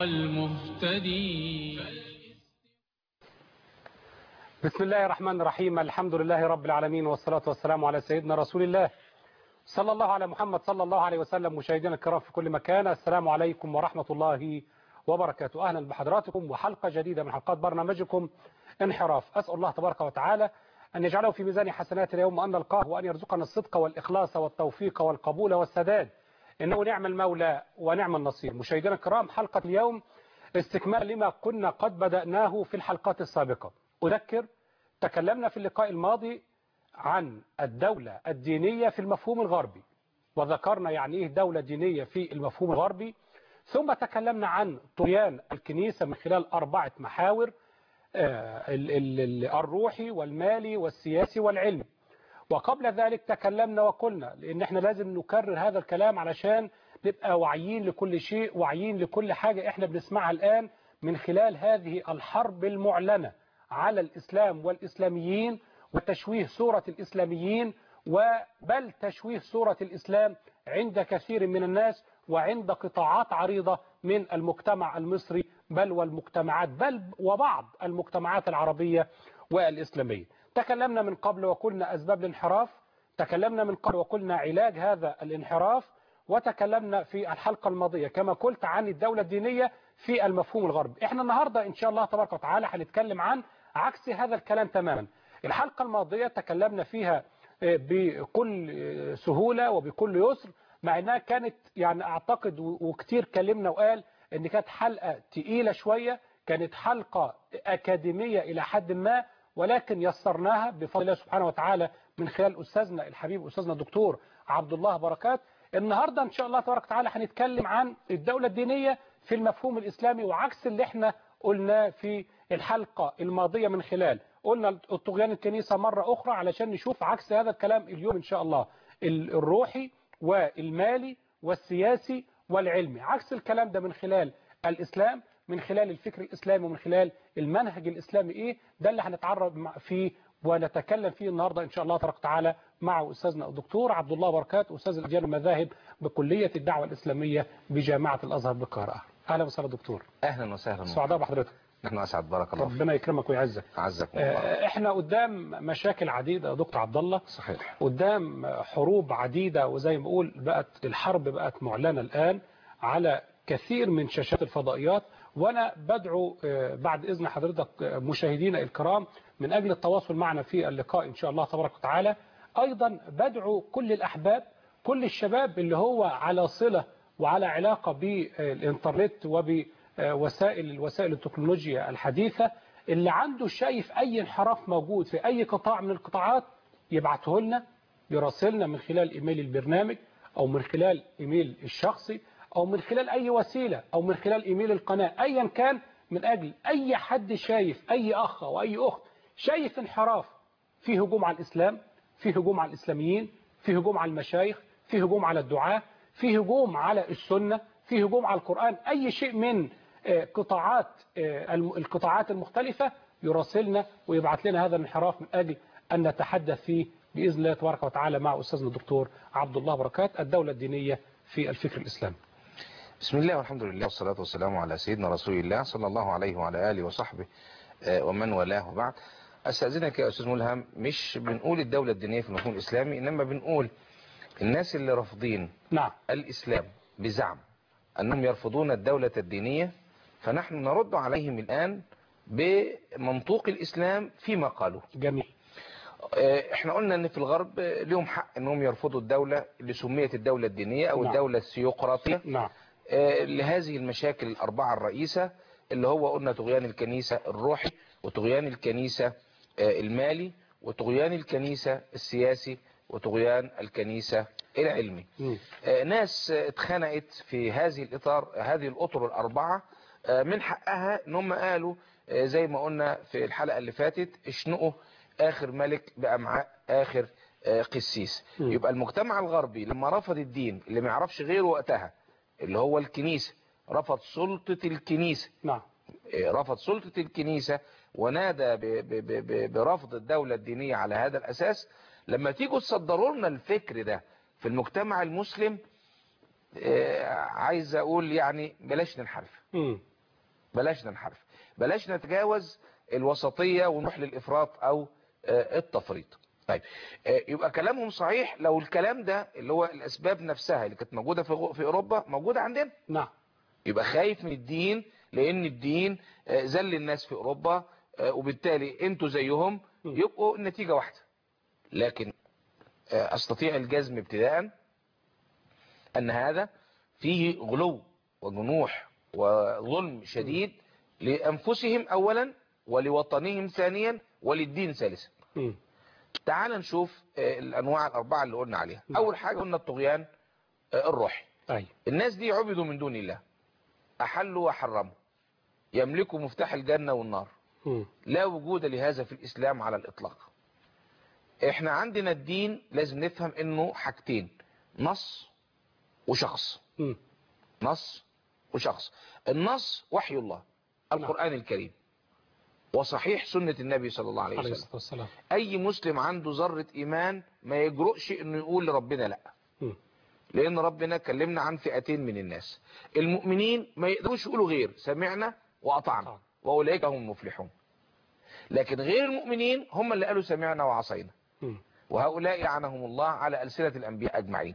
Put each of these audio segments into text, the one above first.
المهتدي بسم الله الرحمن الرحيم الحمد لله رب العالمين والصلاة والسلام على سيدنا رسول الله صلى الله على محمد صلى الله عليه وسلم مشاهدينا الكرام في كل مكان السلام عليكم ورحمة الله وبركاته أهلا بحضراتكم وحلقة جديدة من حلقات برنامجكم انحراف أسأل الله تبارك وتعالى أن يجعله في ميزان حسناتنا يوم أن نلقاه وأن يرزقنا الصدق والإخلاص والتوفيق والقبول والسداد إنه نعم المولى ونعم النصير مشاهدينا الكرام حلقة اليوم استكمال لما كنا قد بدأناه في الحلقات السابقة أذكر تكلمنا في اللقاء الماضي عن الدولة الدينية في المفهوم الغربي وذكرنا يعني إيه دولة دينية في المفهوم الغربي ثم تكلمنا عن طغيان الكنيسة من خلال أربعة محاور الروحي والمالي والسياسي والعلمي وقبل ذلك تكلمنا وقلنا لأن احنا لازم نكرر هذا الكلام علشان نبقى واعيين لكل شيء واعيين لكل حاجة احنا بنسمعها الآن من خلال هذه الحرب المعلنة على الإسلام والإسلاميين وتشويه صورة الإسلاميين وبل تشويه صورة الإسلام عند كثير من الناس وعند قطاعات عريضة من المجتمع المصري بل والمجتمعات بل وبعض المجتمعات العربية والإسلامية تكلمنا من قبل وقلنا أسباب الانحراف تكلمنا من قبل وقلنا علاج هذا الانحراف وتكلمنا في الحلقة الماضية كما قلت عن الدولة الدينية في المفهوم الغربي احنا النهاردة إن شاء الله تبارك وتعالى هنتكلم عن عكس هذا الكلام تماما الحلقة الماضية تكلمنا فيها بكل سهولة وبكل يسر مع انها كانت يعني اعتقد وكتير كلمنا وقال ان كانت حلقة تقيلة شوية كانت حلقة اكاديمية الى حد ما ولكن يسرناها بفضل الله سبحانه وتعالى من خلال استاذنا الحبيب استاذنا الدكتور عبد الله بركات النهاردة ان شاء الله تبارك وتعالى هنتكلم عن الدولة الدينية في المفهوم الاسلامي وعكس اللي احنا قلناه في الحلقة الماضية من خلال قلنا الطغيان الكنيسة مرة أخرى علشان نشوف عكس هذا الكلام اليوم إن شاء الله الروحي والمالي والسياسي والعلمي عكس الكلام ده من خلال الإسلام من خلال الفكر الإسلامي ومن خلال المنهج الإسلامي إيه ده اللي هنتعرض فيه ونتكلم فيه النهاردة إن شاء الله تبارك وتعالى مع أستاذنا الدكتور عبد الله بركات أستاذ الأديان المذاهب بكلية الدعوة الإسلامية بجامعة الأزهر بالقاهرة أهلا وسهلا دكتور أهلا وسهلا سعداء بحضرتك نحن أسعد بارك الله ربنا يكرمك ويعزك عزك الله احنا قدام مشاكل عديدة يا دكتور عبد الله صحيح قدام حروب عديدة وزي ما بقول بقت الحرب بقت معلنة الآن على كثير من شاشات الفضائيات وانا بدعو بعد اذن حضرتك مشاهدينا الكرام من اجل التواصل معنا في اللقاء ان شاء الله تبارك وتعالى ايضا بدعو كل الاحباب كل الشباب اللي هو على صلة وعلى علاقة بالانترنت وب وسائل وسائل التكنولوجيا الحديثة اللي عنده شايف أي انحراف موجود في أي قطاع من القطاعات يبعته لنا يراسلنا من خلال إيميل البرنامج أو من خلال إيميل الشخصي أو من خلال أي وسيلة أو من خلال إيميل القناة أيا كان من أجل أي حد شايف أي أخ أو أي أخت شايف انحراف في هجوم على الإسلام في هجوم على الإسلاميين في هجوم على المشايخ في هجوم على الدعاة في هجوم على السنة في هجوم على القرآن أي شيء من قطاعات القطاعات المختلفة يراسلنا ويبعث لنا هذا الانحراف من أجل أن نتحدث فيه بإذن الله تبارك وتعالى مع أستاذنا الدكتور عبد الله بركات الدولة الدينية في الفكر الإسلامي بسم الله والحمد لله والصلاة والسلام على سيدنا رسول الله صلى الله عليه وعلى آله وصحبه ومن والاه وبعد أستاذنك يا أستاذ ملهم مش بنقول الدولة الدينية في المفهوم الإسلامي إنما بنقول الناس اللي رافضين نعم الإسلام بزعم أنهم يرفضون الدولة الدينية فنحن نرد عليهم الآن بمنطوق الإسلام فيما قالوا جميل احنا قلنا ان في الغرب لهم حق انهم يرفضوا الدولة اللي سميت الدولة الدينية او نعم. الدولة السيقراطية نعم لهذه المشاكل الاربعة الرئيسة اللي هو قلنا طغيان الكنيسة الروحي وطغيان الكنيسة المالي وطغيان الكنيسة السياسي وطغيان الكنيسة العلمي مم. ناس اتخنقت في هذه الإطار هذه الأطر الأربعة من حقها ان هم قالوا زي ما قلنا في الحلقة اللي فاتت اشنقوا آخر ملك بأمعاء آخر قسيس مم. يبقى المجتمع الغربي لما رفض الدين اللي ما يعرفش غيره وقتها اللي هو الكنيسة رفض سلطة الكنيسة نعم رفض سلطة الكنيسة ونادى ب- ب- ب- ب- برفض الدولة الدينية على هذا الأساس لما تيجوا تصدروا لنا الفكر ده في المجتمع المسلم آه، عايز أقول يعني بلاش ننحرف مم. بلاش ننحرف بلاش نتجاوز الوسطية ونروح للإفراط أو آه، التفريط طيب آه، يبقى كلامهم صحيح لو الكلام ده اللي هو الأسباب نفسها اللي كانت موجودة في غ- في أوروبا موجودة عندنا نعم يبقى خايف من الدين لأن الدين آه، ذل الناس في أوروبا آه، وبالتالي انتوا زيهم م. يبقوا النتيجة واحدة لكن آه، أستطيع الجزم ابتداء أن هذا فيه غلو وجنوح وظلم شديد لأنفسهم أولا ولوطنهم ثانيا وللدين ثالثا مم. تعال نشوف آه، الأنواع الأربعة اللي قلنا عليها نعم. أول حاجة قلنا الطغيان آه، الروحي طيب الناس دي عبدوا من دون الله أحلوا وحرموا يملكوا مفتاح الجنة والنار مم. لا وجود لهذا في الإسلام على الإطلاق احنا عندنا الدين لازم نفهم انه حاجتين نص وشخص مم. نص وشخص النص وحي الله القرآن الكريم وصحيح سنة النبي صلى الله عليه عليه وسلم الصلاة والسلام اي مسلم عنده ذرة ايمان ما يجرؤش انه يقول لربنا لا مم. لان ربنا كلمنا عن فئتين من الناس المؤمنين ما يقدروش يقولوا غير سمعنا واطعنا طبعا. واولئك هم المفلحون لكن غير المؤمنين هم اللي قالوا سمعنا وعصينا مم. وهؤلاء لعنهم الله على ألسنة الأنبياء أجمعين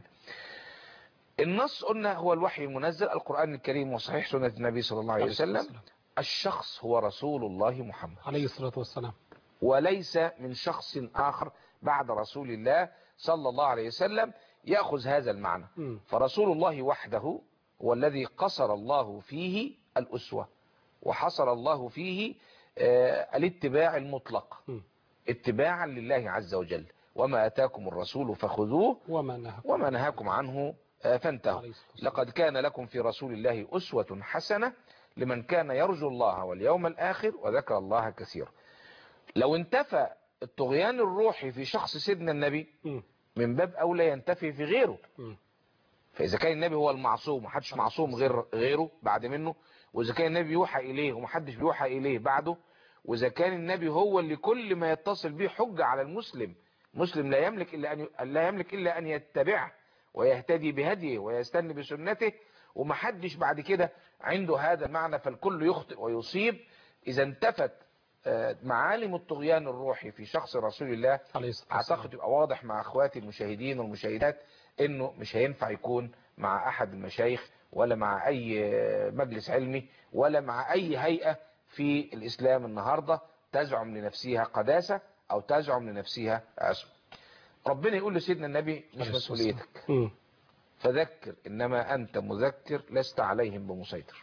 النص قلنا هو الوحي المنزل القرآن الكريم وصحيح سنة النبي صلى الله عليه عليه الصلاة وسلم والسلام. الشخص هو رسول الله محمد عليه الصلاة والسلام وليس من شخص آخر بعد رسول الله صلى الله عليه وسلم يأخذ هذا المعنى مم. فرسول الله وحده هو الذي قصر الله فيه الأسوة وحصر الله فيه آه، الاتباع المطلق مم. اتباعا لله عز وجل وما أتاكم الرسول فخذوه وما نهى وما نهاكم عنه آه، فانتهوا عليه الصلاة والسلام. لقد كان لكم في رسول الله أسوة حسنة لمن كان يرجو الله واليوم الآخر وذكر الله كثيرا لو انتفى الطغيان الروحي في شخص سيدنا النبي مم. من باب أولى ينتفي في غيره مم. فإذا كان النبي هو المعصوم محدش معصوم غير غيره بعد منه وإذا كان النبي يوحى إليه ومحدش بيوحى إليه بعده وإذا كان النبي هو اللي كل ما يتصل به حجة على المسلم مسلم لا يملك إلا أن ي... لا يملك إلا أن يتبعه ويهتدي بهديه ويستنى بسنته ومحدش بعد كده عنده هذا المعنى فالكل يخطئ ويصيب إذا انتفت آه، معالم الطغيان الروحي في شخص رسول الله عليه الصلاة والسلام اعتقد يبقى واضح مع اخواتي المشاهدين والمشاهدات انه مش هينفع يكون مع احد المشايخ ولا مع اي مجلس علمي ولا مع اي هيئة في الاسلام النهاردة تزعم لنفسها قداسة او تزعم لنفسها عصمة ربنا يقول لسيدنا النبي مش عليه الصلاة والسلام. مسؤوليتك مم. فذكر انما انت مذكر لست عليهم بمسيطر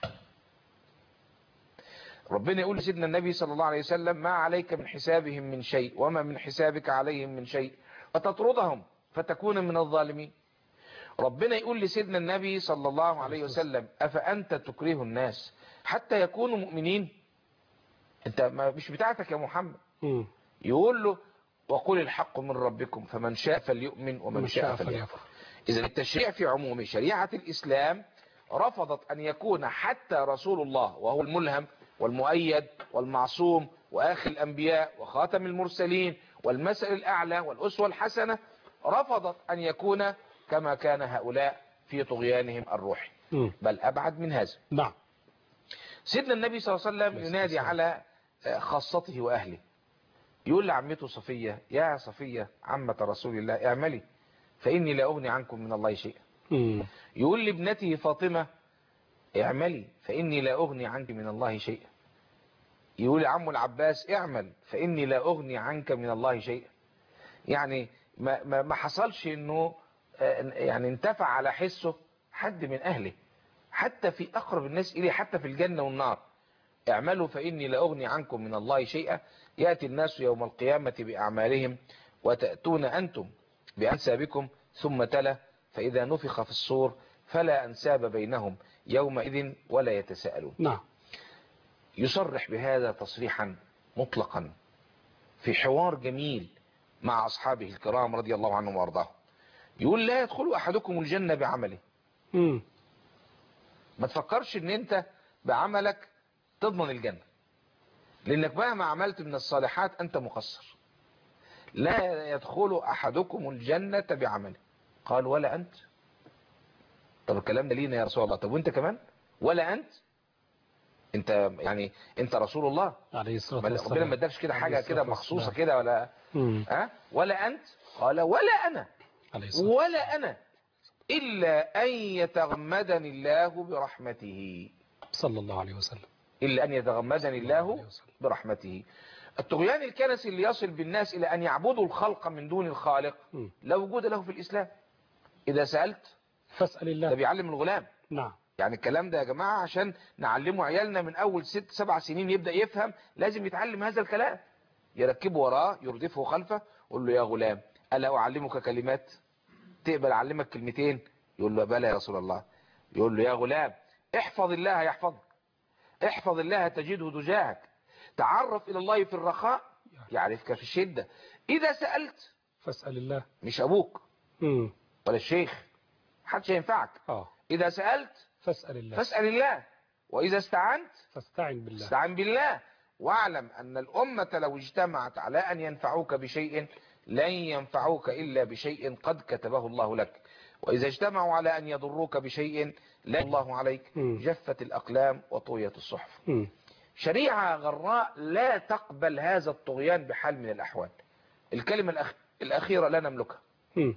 ربنا يقول لسيدنا النبي صلى الله عليه وسلم ما عليك من حسابهم من شيء وما من حسابك عليهم من شيء فتطردهم فتكون من الظالمين ربنا يقول لسيدنا النبي صلى الله عليه وسلم أفأنت تكره الناس حتى يكونوا مؤمنين انت ما مش بتاعتك يا محمد مم. يقول له وقل الحق من ربكم فمن شاء فليؤمن ومن من شاء شاء فليكفر فليكفر إذا التشريع في عموم شريعة الإسلام رفضت أن يكون حتى رسول الله وهو الملهم والمؤيد والمعصوم وآخر الأنبياء وخاتم المرسلين والمسأل الأعلى والأسوة الحسنة رفضت أن يكون كما كان هؤلاء في طغيانهم الروحي مم. بل أبعد من هذا نعم سيدنا النبي صلى الله عليه وسلم عليه ينادي الصلاة على خاصته وأهله يقول لعمته صفية يا صفية عمة رسول الله اعملي فإني لا أغني عنكم من الله شيئا مم. يقول لابنته فاطمة اعملي فإني لا أغني عنك من الله شيئا يقول لعمه العباس اعمل فإني لا أغني عنك من الله شيئا يعني ما, ما, ما حصلش انه آه، يعني انتفع على حسه حد من أهله حتى في أقرب الناس إليه حتى في الجنة والنار اعملوا فإني لا أغني عنكم من الله شيئا يأتي الناس يوم القيامة بأعمالهم وتأتون أنتم بأنسابكم ثم تلا فإذا نفخ في الصور فلا أنساب بينهم يومئذ ولا يتساءلون نعم يصرح بهذا تصريحا مطلقا في حوار جميل مع أصحابه الكرام رضي الله عنهم وارضاهم يقول لا يدخل أحدكم الجنة بعمله مم. ما تفكرش ان انت بعملك تضمن الجنة لانك مهما عملت من الصالحات انت مقصر لا يدخل احدكم الجنة بعمله قال ولا انت طب الكلام ده لينا يا رسول الله طب وانت كمان ولا انت انت يعني انت رسول الله عليه الصلاة ما- والسلام ربنا ما ادالكش كده عليه حاجه الصلاة كده مخصوصه والسلام. كده ولا مم. ها ولا انت قال ولا انا عليه الصلاة ولا انا الا ان يتغمدني الله برحمته صلى الله عليه وسلم الا ان يتغمدني الله عليه الله وسلم. برحمته الطغيان الكنسي اللي يصل بالناس الى ان يعبدوا الخلق من دون الخالق مم. لا وجود له في الاسلام اذا سالت فاسأل ده الله بيعلم الغلام نعم يعني الكلام ده يا جماعة عشان نعلمه عيالنا من أول ست سبع سنين يبدأ يفهم لازم يتعلم هذا الكلام يركبه وراه يردفه خلفه يقول له يا غلام ألا أعلمك كلمات تقبل أعلمك كلمتين يقول له بلى يا رسول الله يقول له يا غلام احفظ الله يحفظك احفظ الله تجده تجاهك تعرف إلى الله في الرخاء يعرفك في الشدة إذا سألت فاسأل الله مش أبوك مم. ولا الشيخ محدش ينفعك اه إذا سألت فاسأل الله فاسأل الله وإذا استعنت فاستعن بالله استعن بالله واعلم أن الأمة لو اجتمعت على أن ينفعوك بشيء لن ينفعوك إلا بشيء قد كتبه الله لك وإذا اجتمعوا على أن يضروك بشيء لا الله عليك مم. جفت الأقلام وطويت الصحف مم. شريعة غراء لا تقبل هذا الطغيان بحال من الأحوال الكلمة الأخ... الأخيرة لا نملكها مم.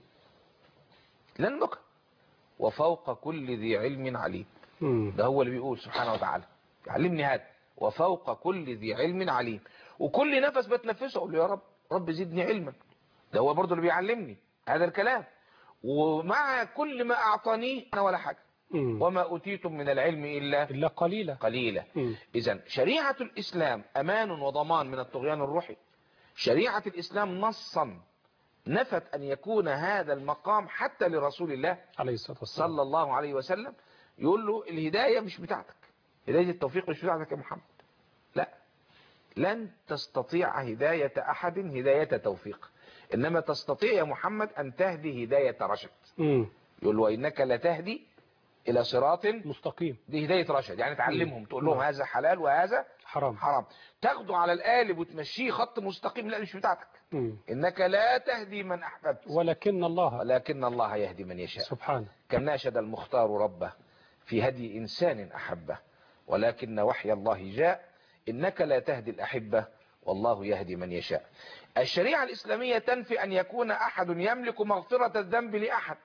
لا نملكها وفوق كل ذي علم عليم مم. ده هو اللي بيقول سبحانه وتعالى علمني هذا وفوق كل ذي علم عليم وكل نفس بتنفسه اقول له يا رب رب زدني علما ده هو برضه اللي بيعلمني هذا الكلام ومع كل ما اعطانيه انا ولا حاجه مم. وما اوتيتم من العلم الا إلا قليلا قليلا مم. اذا شريعه الاسلام امان وضمان من الطغيان الروحي شريعه الاسلام نصا نفت ان يكون هذا المقام حتى لرسول الله عليه الصلاة والسلام صلى الله عليه وسلم يقول له الهداية مش بتاعتك هداية التوفيق مش بتاعتك يا محمد لا لن تستطيع هداية أحد هداية توفيق إنما تستطيع يا محمد أن تهدي هداية رشد مم. يقول له وإنك لتهدي إلى صراط مستقيم دي هداية رشد يعني تعلمهم تقول لهم مم. هذا حلال وهذا حرام حرام تاخده على القالب وتمشيه خط مستقيم لا مش بتاعتك مم. إنك لا تهدي من أحببت ولكن الله ولكن الله يهدي من يشاء سبحانه كم ناشد المختار ربه في هدي إنسان أحبه ولكن وحي الله جاء إنك لا تهدي الأحبة والله يهدي من يشاء الشريعة الإسلامية تنفي أن يكون أحد يملك مغفرة الذنب لأحد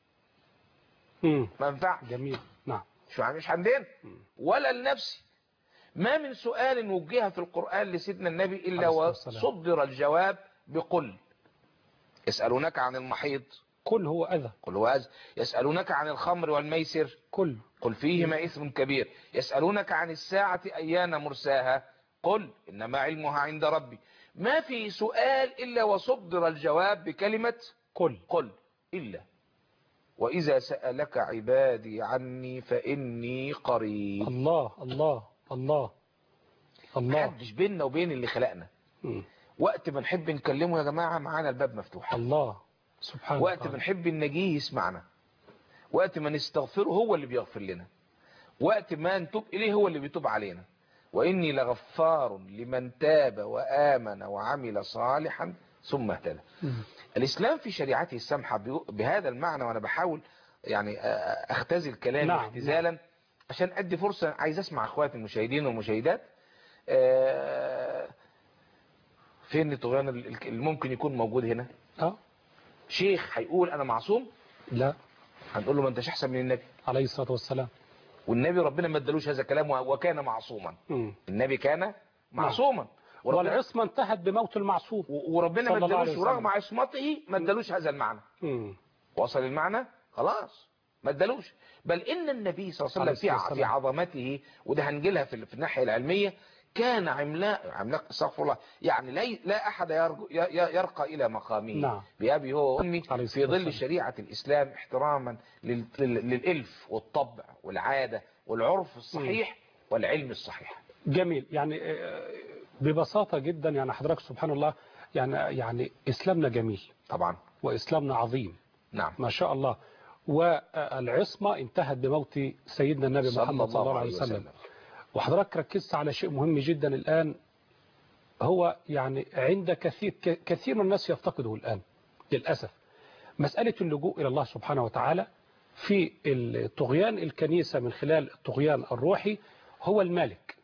مم. ما ينفعش جميل نعم مش مش عندنا ولا لنفسي ما من سؤال وجه في القرآن لسيدنا النبي إلا عليه الصلاة والسلام. وصدر الجواب بقل يسألونك عن المحيط كل هو أذى قل هو أذى. يسألونك عن الخمر والميسر كل قل فيهما إثم كبير يسألونك عن الساعة أيان مرساها قل إنما علمها عند ربي ما في سؤال إلا وصدر الجواب بكلمة كل قل إلا وإذا سألك عبادي عني فإني قريب الله الله الله الله محدش بيننا وبين اللي خلقنا مم. وقت ما نحب نكلمه يا جماعة معانا الباب مفتوح الله سبحانه وقت وتعالى. ما نحب نجيه يسمعنا وقت ما نستغفره هو اللي بيغفر لنا وقت ما نتوب إليه هو اللي بيتوب علينا وإني لغفار لمن تاب وآمن وعمل صالحا ثم اهتدى مم. الإسلام في شريعته السامحة بيو- بهذا المعنى وأنا بحاول يعني آه، أختزل كلامي نعم، اختزالا عشان أدي فرصة عايز أسمع أخواتي المشاهدين والمشاهدات آه، فين الطغيان ال- ال- اللي ممكن يكون موجود هنا اه شيخ هيقول أنا معصوم لا هنقول له ما انتش احسن من النبي عليه الصلاة والسلام والنبي ربنا ما ادالوش هذا الكلام و- وكان معصوما مم. النبي كان معصوما وربنا, والعصمة انتهت بموت المعصوم و- وربنا ما صلى الله عليه ادالوش ورغم وسلم. عصمته ما ادالوش هذا المعنى مم. وصل المعنى خلاص ما ادالوش بل ان النبي صلى الله عليه وسلم عليه في الصلاة ع- في والسلام. عظمته وده هنجيلها في ال- في الناحيه العلميه كان عملاق عملاق استغفر الله يعني لا لا احد يرجو ي- ي- يرقى الى مقامه نعم. بابي هو وامي عليه في الصلاة ظل والسلام. شريعه الاسلام احتراما لل- لل- للالف والطبع والعاده والعرف الصحيح والعلم الصحيح جميل يعني آه، ببساطة جدا يعني حضرتك سبحان الله يعني يعني إسلامنا جميل طبعا وإسلامنا عظيم نعم ما شاء الله والعصمة انتهت بموت سيدنا النبي محمد صلى الله عليه وسلم وحضرتك ركزت على شيء مهم جدا الآن هو يعني عند كثير ك- كثير من الناس يفتقده الآن للأسف مسألة اللجوء إلى الله سبحانه وتعالى في الطغيان الكنيسة من خلال الطغيان الروحي هو المالك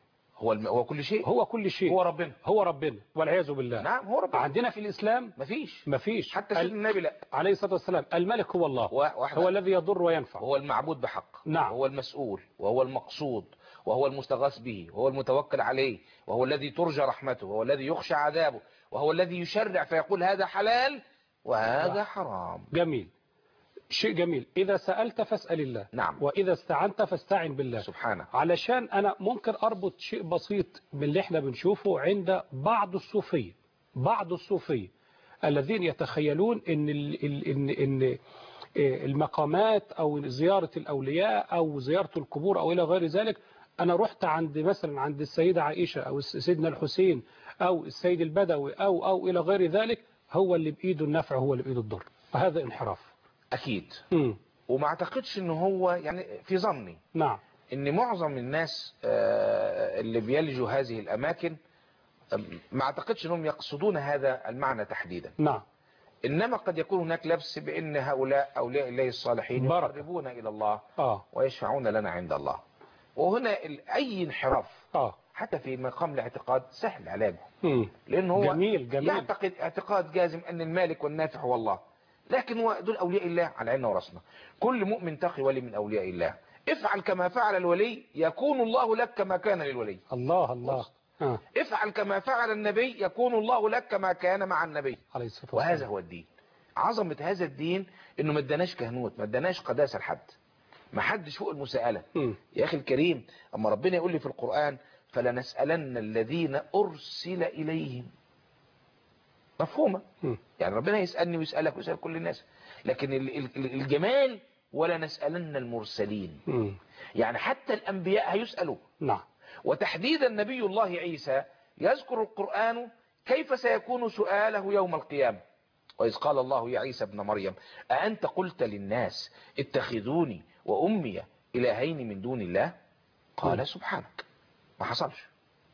هو الم... هو كل شيء هو كل شيء هو ربنا هو ربنا والعياذ بالله نعم هو ربنا عندنا في الإسلام مفيش مفيش حتى ال- سيدنا النبي لا عليه الصلاة والسلام الملك هو الله وا- واحد هو الذي يضر وينفع هو المعبود بحق نعم. وهو المسؤول وهو المقصود وهو المستغاث به وهو المتوكل عليه وهو الذي ترجى رحمته وهو الذي يخشى عذابه وهو الذي يشرع فيقول هذا حلال وهذا حرام جميل شيء جميل إذا سألت فاسأل الله نعم. وإذا استعنت فاستعن بالله سبحانه علشان أنا ممكن أربط شيء بسيط باللي احنا بنشوفه عند بعض الصوفية بعض الصوفية الذين يتخيلون ان ال ال ان ان إيه المقامات او زيارة الاولياء او زيارة القبور او الى غير ذلك انا رحت عند مثلا عند السيدة عائشة او سيدنا الحسين او السيد البدوي او او الى غير ذلك هو اللي بايده النفع هو اللي بايده الضر وهذا انحراف اكيد مم. وما اعتقدش ان هو يعني في ظني نعم ان معظم الناس آه، اللي بيلجوا هذه الاماكن آه، ما اعتقدش انهم يقصدون هذا المعنى تحديدا نعم انما قد يكون هناك لبس بان هؤلاء اولياء الله الصالحين بركة. يقربون الى الله اه ويشفعون لنا عند الله وهنا ال- اي انحراف اه حتى في مقام الاعتقاد سهل علاجه مم. لان هو جميل جميل يعتقد اعتقاد جازم ان المالك والنافع هو الله لكن هو دول اولياء الله على عيننا وراسنا كل مؤمن تقي ولي من اولياء الله افعل كما فعل الولي يكون الله لك كما كان للولي الله الله آه. افعل كما فعل النبي يكون الله لك كما كان مع النبي عليه الصلاة والسلام وهذا هو الدين عظمة هذا الدين انه ما اداناش كهنوت ما اداناش قداسة لحد ما حدش فوق المساءلة مم. يا اخي الكريم اما ربنا يقول لي في القرآن فلنسألن الذين ارسل اليهم مفهومة مم. يعني ربنا يسألني ويسألك ويسأل كل الناس لكن ال- ال- الجمال ولا نسألن المرسلين مم. يعني حتى الأنبياء هيسألوا نعم وتحديدا نبي الله عيسى يذكر القرآن كيف سيكون سؤاله يوم القيامة وإذ قال الله يا عيسى ابن مريم أأنت قلت للناس اتخذوني وأمي إلهين من دون الله قال سبحانك ما حصلش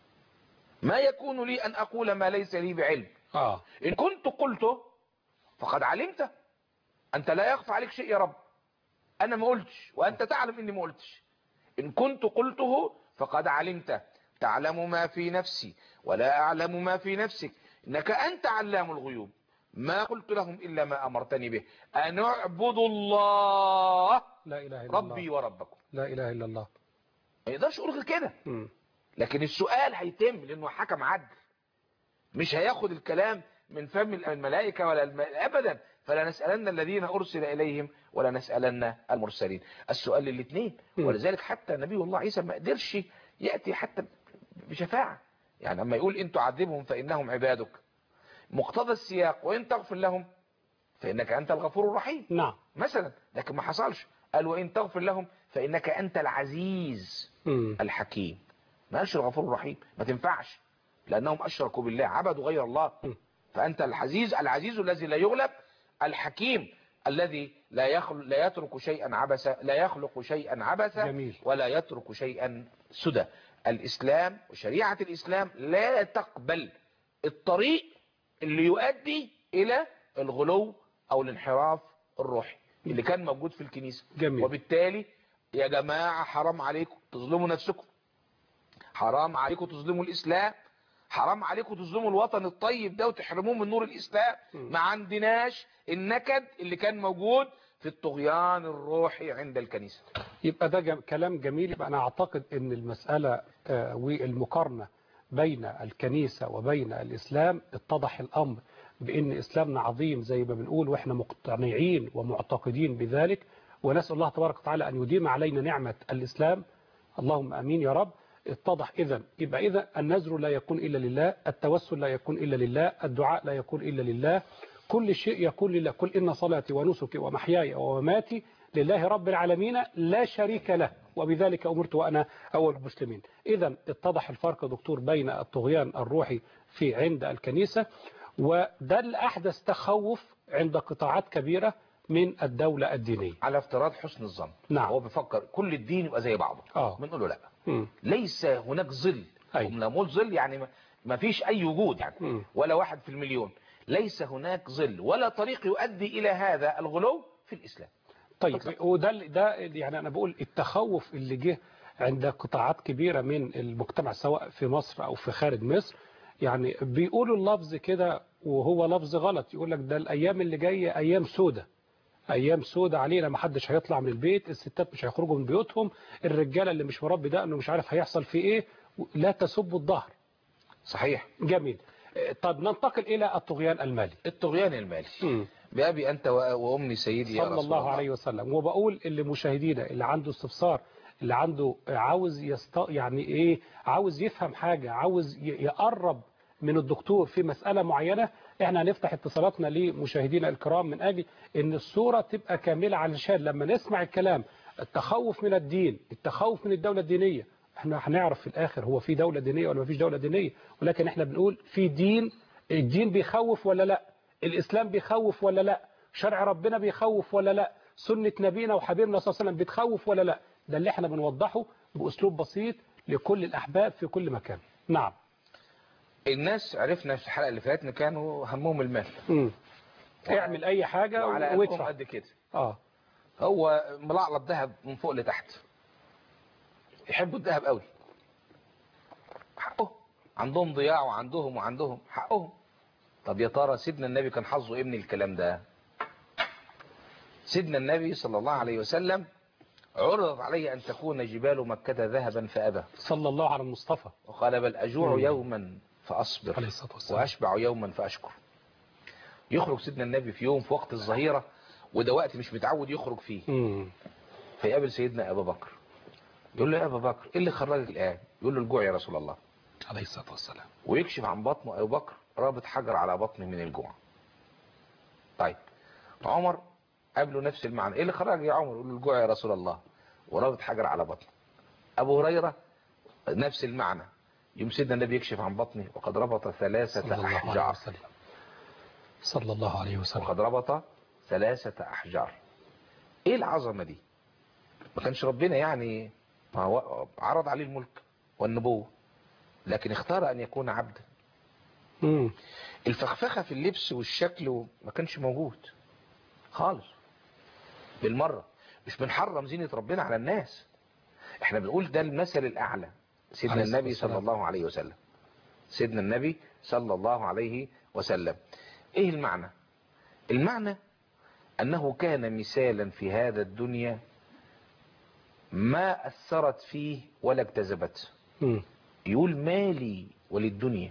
ما يكون لي أن أقول ما ليس لي بعلم اه إن كنت قلته فقد علمت أنت لا يخفى عليك شيء يا رب أنا ما قلتش وأنت تعلم إني ما قلتش إن كنت قلته فقد علمت تعلم ما في نفسي ولا أعلم ما في نفسك إنك أنت علام الغيوب ما قلت لهم إلا ما أمرتني به أن اعبدوا الله لا اله الا ربي الله وربكم لا اله الا الله ما يقدرش يقول غير كده مم. لكن السؤال هيتم لانه حكم عدل مش هياخد الكلام من فم الملائكة ولا الم... ابدا فلا نسألن الذين ارسل اليهم ولا نسألن المرسلين السؤال للاثنين م. ولذلك حتى نبي الله عيسى ما قدرش يأتي حتى بشفاعة يعني اما يقول ان تعذبهم فانهم عبادك مقتضى السياق وان تغفر لهم فانك انت الغفور الرحيم نعم مثلا لكن ما حصلش قال وان تغفر لهم فانك انت العزيز مم. الحكيم ما قالش الغفور الرحيم ما تنفعش لأنهم أشركوا بالله عبدوا غير الله م. فأنت العزيز العزيز الذي لا يغلب الحكيم الذي لا يخلق لا يترك شيئا عبثا لا يخلق شيئا عبثا جميل. ولا يترك شيئا سدى الإسلام وشريعة الإسلام لا تقبل الطريق اللي يؤدي إلى الغلو أو الانحراف الروحي اللي كان موجود في الكنيسة جميل. وبالتالي يا جماعة حرام عليكم تظلموا نفسكم حرام عليكم تظلموا الإسلام حرام عليكم تظلموا الوطن الطيب ده وتحرموه من نور الإسلام ما عندناش النكد اللي كان موجود في الطغيان الروحي عند الكنيسة يبقى ده جم... كلام جميل يبقى أنا أعتقد أن المسألة آه، والمقارنة بين الكنيسة وبين الإسلام اتضح الأمر بأن إسلامنا عظيم زي ما بنقول وإحنا مقتنعين ومعتقدين بذلك ونسأل الله تبارك وتعالى أن يديم علينا نعمة الإسلام اللهم أمين يا رب اتضح إذا يبقى إذا النذر لا يكون إلا لله التوسل لا يكون إلا لله الدعاء لا يكون إلا لله كل شيء يكون لله كل إن صلاتي ونسكي ومحياي ومماتي لله رب العالمين لا شريك له وبذلك أمرت وأنا أول المسلمين إذا اتضح الفرق يا دكتور بين الطغيان الروحي في عند الكنيسة وده اللي أحدث تخوف عند قطاعات كبيرة من الدولة الدينية على افتراض حسن الظن نعم. هو بيفكر كل الدين يبقى زي بعضه آه. بنقول له لا مم. ليس هناك ظل أيوة. لما نقول ظل يعني ما- ما فيش أي وجود يعني مم. ولا واحد في المليون ليس هناك ظل ولا طريق يؤدي إلى هذا الغلو في الإسلام طيب وده اللي- ده يعني انا بقول التخوف اللي جه عند قطاعات كبيرة من المجتمع سواء في مصر أو في خارج مصر يعني بيقولوا اللفظ كده وهو لفظ غلط يقول لك ده الأيام اللي جاية أيام سودة أيام سودة علينا ما حدش هيطلع من البيت الستات مش هيخرجوا من بيوتهم الرجالة اللي مش مربي دقنه مش عارف هيحصل فيه إيه لا تسبوا الظهر صحيح جميل طب ننتقل إلى الطغيان المالي الطغيان المالي مم. بأبي أنت و- وأمي سيدي يا صلى رسول الله عليه وسلم وبقول اللي مشاهدينا اللي عنده استفسار اللي عنده عاوز يست... يعني ايه عاوز يفهم حاجة عاوز ي- يقرب من الدكتور في مسألة معينة احنا هنفتح اتصالاتنا لمشاهدينا الكرام من اجل ان الصورة تبقى كاملة علشان لما نسمع الكلام التخوف من الدين التخوف من الدولة الدينية احنا هنعرف في الاخر هو في دولة دينية ولا ما فيش دولة دينية ولكن احنا بنقول في دين الدين بيخوف ولا لا الاسلام بيخوف ولا لا شرع ربنا بيخوف ولا لا سنة نبينا وحبيبنا صلى الله عليه وسلم بتخوف ولا لا ده اللي احنا بنوضحه بأسلوب بسيط لكل الأحباب في كل مكان نعم الناس عرفنا في الحلقة اللي فاتنا كانوا همهم المال مم. اعمل أي حاجة وعلى قلبهم وادفع قد كده اه هو ملعلط ذهب من فوق لتحت يحبوا الذهب قوي حقه عندهم ضياع وعندهم وعندهم حقهم طب يا ترى سيدنا النبي كان حظه ايه من الكلام ده سيدنا النبي صلى الله عليه وسلم عرضت عليه أن تكون جبال مكة ذهبا فأبى صلى الله على المصطفى وقال بل أجوع مم. يوما فأصبر عليه الصلاة والسلام وأشبع يوما فأشكر يخرج سيدنا النبي في يوم في وقت الظهيرة وده وقت مش متعود يخرج فيه مم. فيقابل سيدنا أبا بكر يقول له يا أبا بكر إيه اللي خرجك الآن يقول له الجوع يا رسول الله عليه الصلاة والسلام ويكشف عن بطنه أبو بكر رابط حجر على بطنه من الجوع طيب عمر قابله نفس المعنى ايه اللي خرج يا عمر يقول له الجوع يا رسول الله ورابط حجر على بطنه ابو هريره نفس المعنى يوم سيدنا النبي يكشف عن بطنه وقد ربط صلى ثلاثة الله عليه أحجار وسلم صلى الله عليه وسلم وقد ربط ثلاثة أحجار ايه العظمة دي ما كانش ربنا يعني ما هو عرض عليه الملك والنبوة لكن اختار أن يكون عبدا مم. الفخفخة في اللبس والشكل ما كانش موجود خالص بالمرة مش بنحرم زينة ربنا على الناس احنا بنقول ده المثل الأعلى سيدنا عليه الصلاة النبي صلى والسلام. الله عليه وسلم سيدنا النبي صلى الله عليه وسلم ايه المعنى المعنى أنه كان مثالا في هذا الدنيا ما أثرت فيه ولا اكتذبته مم. يقول مالي وللدنيا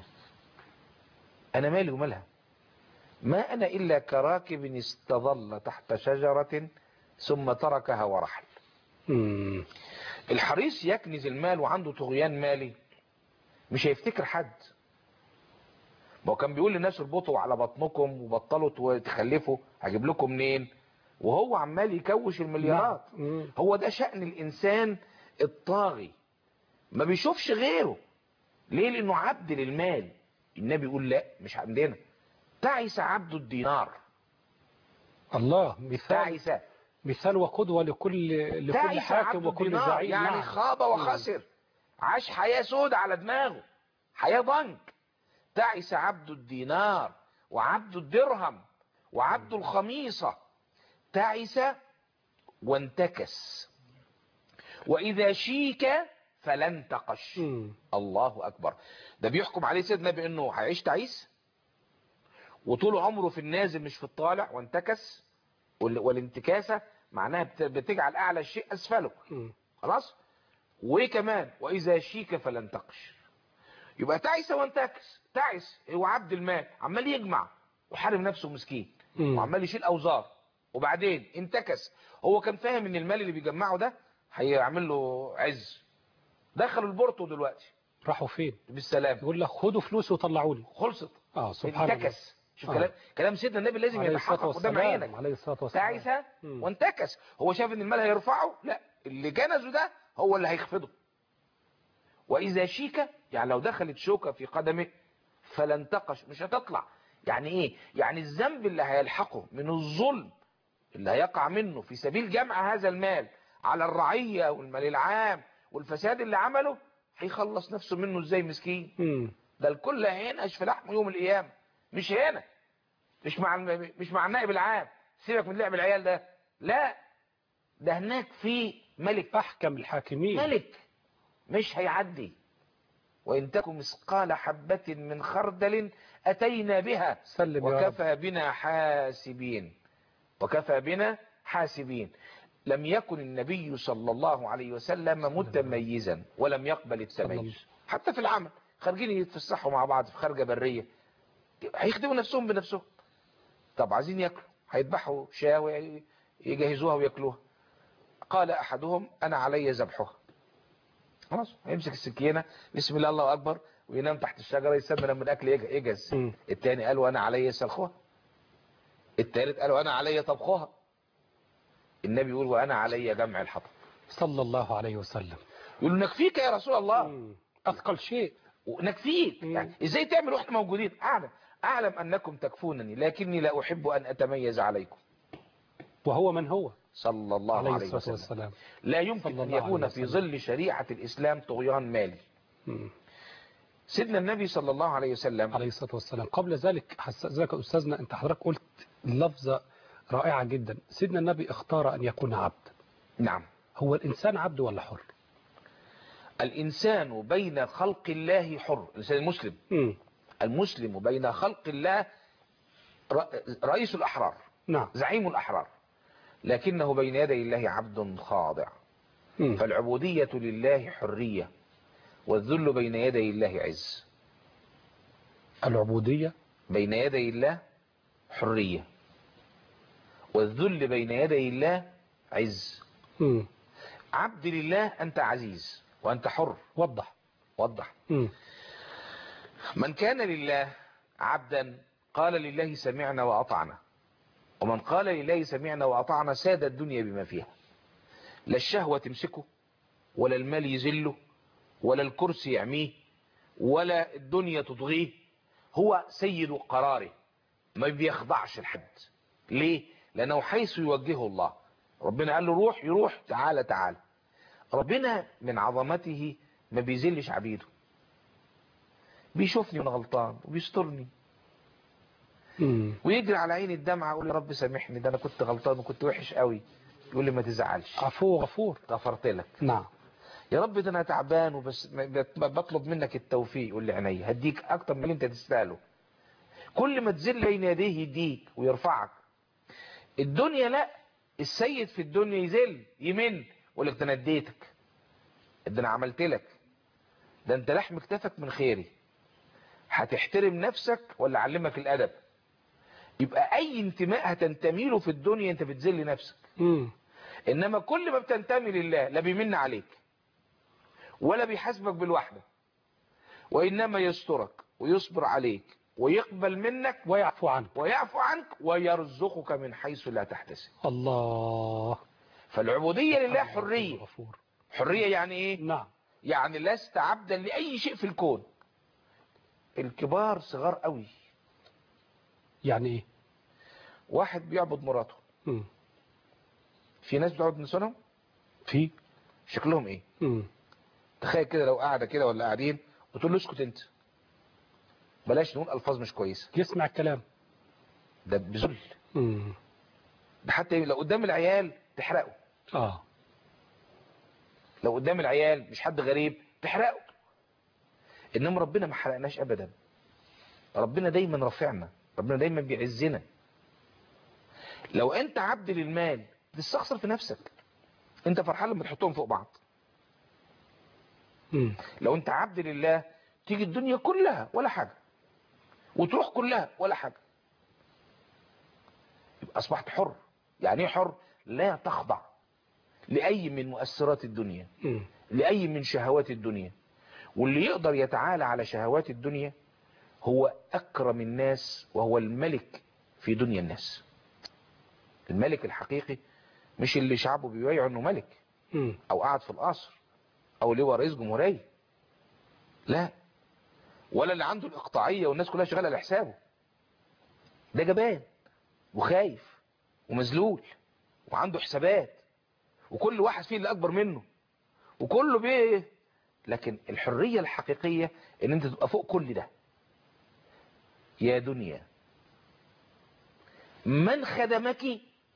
أنا مالي ومالها ما أنا إلا كراكب استظل تحت شجرة ثم تركها ورحل مم. الحريص يكنز المال وعنده طغيان مالي مش هيفتكر حد ما هو كان بيقول للناس اربطوا على بطنكم وبطلوا وتخلفوا هجيب لكم منين وهو عمال يكوش المليارات مم. هو ده شأن الإنسان الطاغي ما بيشوفش غيره ليه لأنه عبد للمال النبي يقول لا مش عندنا تعس عبد الدينار الله مثال تعس مثال وقدوة لكل لكل تعس حاكم عبد وكل الدينار زعيم يعني نعم. خاب وخسر عاش حياة سود على دماغه حياة ضنك تعس عبد الدينار وعبد الدرهم وعبد الخميصة تعس وانتكس وإذا شيك فلن تقش مم. الله أكبر ده بيحكم عليه سيدنا بأنه هيعيش تعيس وطول عمره في النازل مش في الطالع وانتكس وال- والانتكاسة معناها بت- بتجعل أعلى الشيء أسفله مم. خلاص وكمان وإذا شيك فلن تقش يبقى تعس وانتكس تعس هو عبد المال عمال يجمع وحارم نفسه مسكين مم. وعمال يشيل أوزار وبعدين انتكس هو كان فاهم ان المال اللي بيجمعه ده هيعمل له عز دخلوا البورتو دلوقتي راحوا فين بالسلام يقول لك خدوا فلوس وطلعوا لي خلصت اه سبحان الله انتكس شوف آه. كلام كلام سيدنا النبي لازم عليه الصلاة يتحقق قدام والسلام عينك عليه الصلاة والسلام تعس مم. وانتكس هو شاف ان المال هيرفعه لا اللي كنزه ده هو اللي هيخفضه واذا شيك يعني لو دخلت شوكة في قدمه فلن تقش مش هتطلع يعني ايه يعني الذنب اللي هيلحقه من الظلم اللي هيقع منه في سبيل جمع هذا المال على الرعية والمال العام والفساد اللي عمله هيخلص نفسه منه ازاي مسكين مم. ده الكل هينقش في لحمه يوم القيامة مش هنا مش مع الم- مش مع النائب العام سيبك من لعب العيال ده لا ده هناك في ملك أحكم الحاكمين ملك مش هيعدي وإن تكن مثقال حبة من خردل أتينا بها سلم يا رب وكفى بنا حاسبين وكفى بنا حاسبين لم يكن النبي صلى الله عليه وسلم متميزا ولم يقبل صلى الله. التميز حتى في العمل خارجين يتفسحوا مع بعض في خارجة برية هيخدموا نفسهم بنفسهم طب عايزين ياكلوا هيذبحوا شاة ويجهزوها وياكلوها قال احدهم انا علي ذبحها خلاص هيمسك السكينة بسم الله الله اكبر وينام تحت الشجرة يسمى لما الاكل يج- يجهز مم. التاني قال وانا علي سلخها التالت قال وانا علي طبخها النبي يقول وانا علي جمع الحطب صلى الله عليه وسلم يقول نكفيك يا رسول الله مم. أثقل شيء ونكفيك مم. يعني ازاي تعمل واحنا موجودين اعلم اعلم انكم تكفونني لكني لا احب ان اتميز عليكم وهو من هو صلى الله عليه عليه الصلاة وسلم والسلام لا صلى يمكن ان الله يكون عليه في وسلم. ظل شريعة الاسلام طغيان مالي مم. سيدنا النبي صلى الله عليه وسلم عليه الصلاة والسلام قبل ذلك حسألك أستاذنا أنت حضرتك قلت لفظة رائعة جدا سيدنا النبي اختار أن يكون عبد نعم هو الإنسان عبد ولا حر الانسان بين خلق الله حر الانسان المسلم مم. المسلم بين خلق الله ر- رئيس الاحرار نعم زعيم الاحرار لكنه بين يدي الله عبد خاضع مم. فالعبودية لله حرية والذل بين يدي الله عز العبودية بين يدي الله حرية والذل بين يدي الله عز مم. عبد لله أنت عزيز وأنت حر وضح وضح مم. من كان لله عبدا قال لله سمعنا وأطعنا ومن قال لله سمعنا وأطعنا ساد الدنيا بما فيها لا الشهوة تمسكه ولا المال يزله ولا الكرسي يعميه ولا الدنيا تطغيه هو سيد قراره ما بيخضعش لحد ليه لأنه حيث يوجهه الله ربنا قال له روح يروح تعالى تعالى ربنا من عظمته ما بيذلش عبيده بيشوفني وانا غلطان وبيسترني مم. ويجري على عيني الدمعة يقول لي رب سامحني ده انا كنت غلطان وكنت وحش قوي يقول لي ما تزعلش عفو غفور غفرت لك نعم يا رب ده انا تعبان وبس ب- ب- بطلب منك التوفيق يقول لي عينيا هديك اكتر من اللي انت تستاهله كل ما تذل بين يديه يديك ويرفعك الدنيا لا السيد في الدنيا يذل يمن يقول لك ده انا اديتك ده انا عملت لك ده انت لحم كتفك من خيري هتحترم نفسك ولا اعلمك الادب يبقى اي انتماء هتنتمي له في الدنيا انت بتذل نفسك مم. انما كل ما بتنتمي لله لا بيمن عليك ولا بيحاسبك بالوحدة وانما يسترك ويصبر عليك ويقبل منك ويعفو عنه ويعفو عنك ويرزقك من حيث لا تحتسب الله فالعبودية لله حرية غفور حرية يعني ايه نعم يعني لست عبدا لأي شيء في الكون الكبار صغار قوي يعني ايه واحد بيعبد مراته مم. في ناس بتعبد نسونهم في شكلهم ايه مم. تخيل كده لو قاعدة كده ولا قاعدين وتقول له اسكت انت بلاش نقول الفاظ مش كويسة يسمع الكلام ده بذل مم. ده حتى لو قدام العيال تحرقه اه لو قدام العيال مش حد غريب تحرقه انما ربنا ما حرقناش ابدا ربنا دايما رافعنا ربنا دايما بيعزنا لو انت عبد للمال تستخسر في نفسك انت فرحان لما تحطهم فوق بعض مم. لو انت عبد لله تيجي الدنيا كلها ولا حاجة وتروح كلها ولا حاجة يبقى اصبحت حر يعني ايه حر لا تخضع لأي من مؤثرات الدنيا مم. لأي من شهوات الدنيا واللي يقدر يتعالى على شهوات الدنيا هو أكرم الناس وهو الملك في دنيا الناس الملك الحقيقي مش اللي شعبه بيبيعه انه ملك مم. او قاعد في القصر او اللي هو رئيس جمهورية لا ولا اللي عنده الاقطاعية والناس كلها شغالة لحسابه ده جبان وخايف ومذلول وعنده حسابات وكل واحد فيه اللي اكبر منه وكله بيه لكن الحرية الحقيقية ان انت تبقى فوق كل ده يا دنيا من خدمك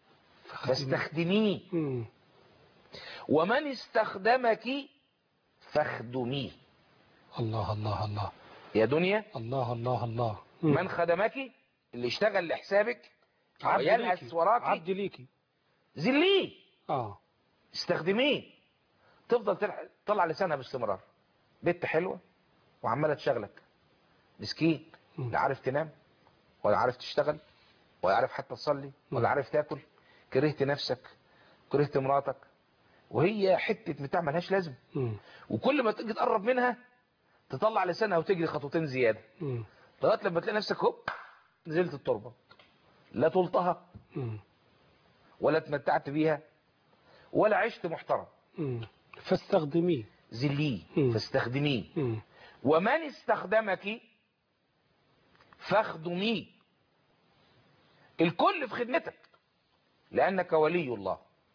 فاستخدميه مم. ومن استخدمك فاخدميه الله الله الله يا دنيا الله الله الله مم. من خدمك اللي اشتغل لحسابك عبد ويلهث ليكي وراكي عبد ليكي ذليه اه استخدميه تفضل تلح- تطلع لسانها باستمرار بنت حلوة وعمالة تشغلك مسكين مم. لا عارف تنام ولا عارف تشتغل ولا عارف حتى تصلي ولا مم. عارف تاكل كرهت نفسك كرهت مراتك وهي حتة بتاع ملهاش لازم مم. وكل ما تيجي تقرب منها تطلع لسانها وتجري خطوتين زيادة مم. لغايه لما تلاقي نفسك هوب نزلت التربة لا طلتها مم. ولا اتمتعت بيها ولا عشت محترم مم. فاستخدميه ذليه مم. فاستخدميه مم. ومن استخدمك فاخدميه الكل في خدمتك لأنك ولي الله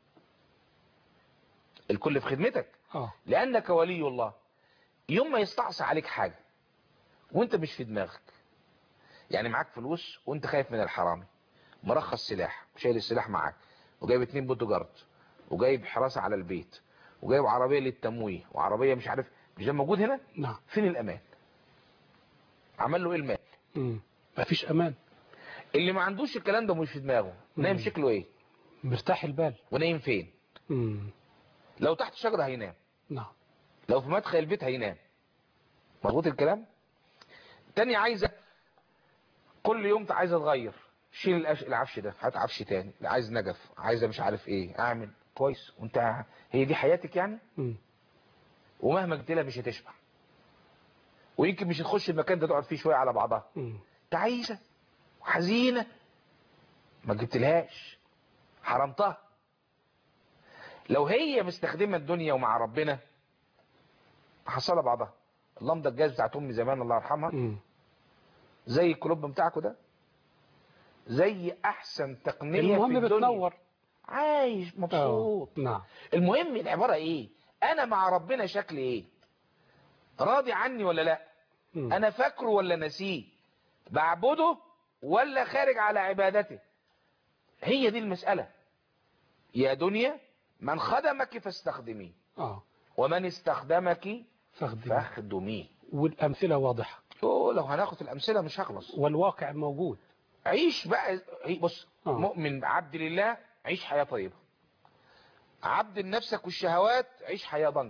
الكل في خدمتك اه لأنك ولي الله يوم ما يستعصى عليك حاجة وانت مش في دماغك يعني معاك فلوس وانت خايف من الحرامي مرخص سلاح وشايل السلاح معاك وجايب اتنين بوتو جارد وجايب حراسة على البيت وجايب عربية للتمويه وعربية مش عارف مش ده موجود هنا نعم فين الأمان عمل له ايه المال مم. مفيش امان اللي ما عندوش الكلام ده مش في دماغه نايم مم. شكله ايه مرتاح البال ونايم فين مم. لو تحت شجرة هينام نعم لو في مدخل البيت هينام مظبوط الكلام تاني عايزة كل يوم عايزة تغير شيل الأش- العفش ده هات عفش تاني عايز نجف عايزة مش عارف ايه اعمل كويس وانت هي دي حياتك يعني مم. ومهما جبت لها مش هتشبع ويمكن مش هتخش المكان ده تقعد فيه شوية على بعضها مم. تعيسة وحزينة ما جبتلهاش حرمتها لو هي مستخدمة الدنيا ومع ربنا حصل بعضها اللمضة الجاز بتاعت امي زمان الله يرحمها مم. زي الكلوب بتاعكم ده زي احسن تقنية في المهم الدنيا بتنور عايش مبسوط آه. نعم المهم العبارة ايه انا مع ربنا شكلي ايه راضي عني ولا لا مم. انا فاكره ولا نسيه بعبده ولا خارج على عبادته هي دي المسألة يا دنيا من خدمك فاستخدميه اه ومن استخدمك فاخدمي فاخدميه والامثله واضحه يوه لو هناخد الامثلة مش هخلص والواقع موجود عيش بقى عي- بص آه. مؤمن عبد لله عيش حياة طيبة عبد لنفسك والشهوات عيش حياة ضنك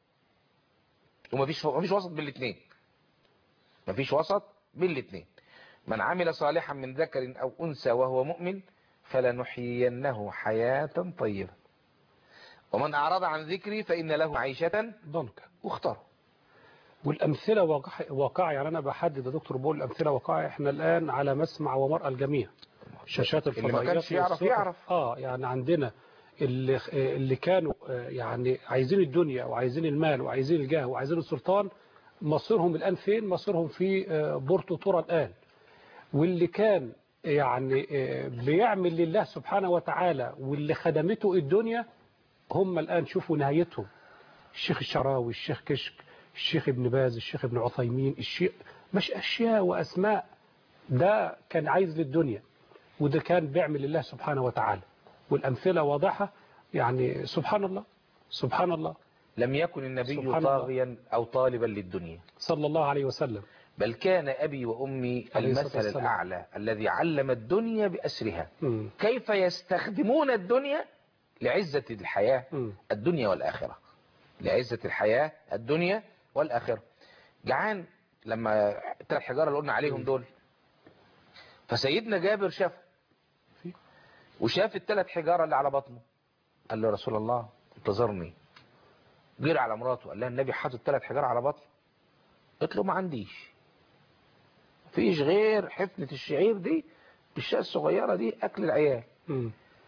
ومفيش مفيش وسط بين الاثنين مفيش وسط بين الاثنين من عمل صالحا من ذكر او انثى وهو مؤمن فلنحيينه حياة طيبة ومن اعرض عن ذكري فان له عيشة ضنك واختاره والامثله واقع واقعه يعني انا بحدد يا دكتور بقول الامثله واقعه احنا الان على مسمع ومرأى الجميع شاشات اللي ما الفضائيات كانش يعرف والصحف. يعرف. اه يعني عندنا اللي اللي كانوا آه، يعني عايزين الدنيا وعايزين المال وعايزين الجاه وعايزين السلطان مصيرهم الان فين مصيرهم في آه، بورتو تورا الان واللي كان يعني آه، بيعمل لله سبحانه وتعالى واللي خدمته الدنيا هم الآن شوفوا نهايتهم الشيخ الشراوي الشيخ كشك الشيخ ابن باز الشيخ ابن عثيمين الشيخ مش أشياء وأسماء ده كان عايز للدنيا وده كان بيعمل لله سبحانه وتعالى والأمثلة واضحة يعني سبحان الله سبحان الله لم يكن النبي سبحان الله. طاغيا او طالبا للدنيا صلى الله عليه وسلم بل كان أبي وأمي عليه الصلاة المثل والسلام. الأعلى الذي علم الدنيا بأسرها مم. كيف يستخدمون الدنيا لعزة الحياة مم. الدنيا والآخرة لعزة الحياة الدنيا والآخرة جعان لما الثلاث حجارة اللي قلنا عليهم دول فسيدنا جابر شافه وشاف الثلاث حجارة اللي على بطنه قال له يا رسول الله انتظرني جري على مراته قال لها النبي حاطط ثلاث حجارة على بطنه قلت له ما عنديش مفيش غير حفنة الشعير دي بالشاة الصغيرة دي أكل العيال مم.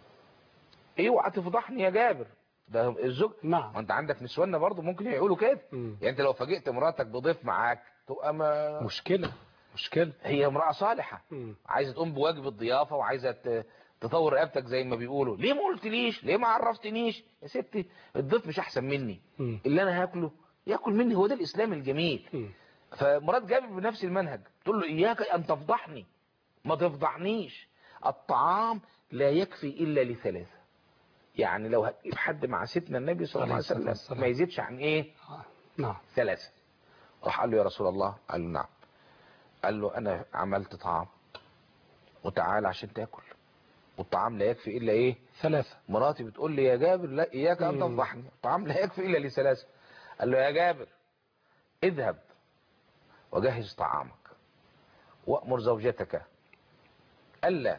اوعى تفضحني يا جابر ده الزوج نعم ما انت عندك نسواننا برضو ممكن يقولوا كده مم. يعني انت لو فاجئت مراتك بضيف معاك تبقى ما مشكلة مشكلة هي امرأة صالحة مم. عايزة تقوم بواجب الضيافة وعايزة ت- تطور رقبتك زي ما بيقولوا ليه ما قلتليش ليه ما عرفتنيش يا ستي الضيف مش احسن مني مم. اللي انا هاكله ياكل مني هو ده الاسلام الجميل مم. فمرات جابر بنفس المنهج تقول له اياك ان تفضحني ما تفضحنيش الطعام لا يكفي الا لثلاثة يعني لو هتجيب حد مع سيدنا النبي صلى الله عليه عليه الصلاة وسلم والسلام. ما يزيدش عن ايه نعم ثلاثة راح قال له يا رسول الله قال له نعم قال له أنا عملت طعام وتعال عشان تاكل والطعام لا يكفي إلا إيه ثلاثة مراتي بتقول لي يا جابر لا إياك أن مم. تفضحني الطعام لا يكفي إلا لثلاثة قال له يا جابر اذهب وجهز طعامك وأمر زوجتك ألا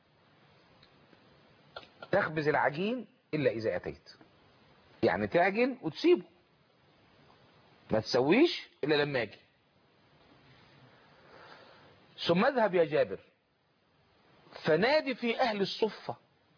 تخبز العجين إلا إذا أتيت يعني تعجن وتسيبه ما تسويش إلا لما أجي ثم اذهب يا جابر فنادي في أهل الصفة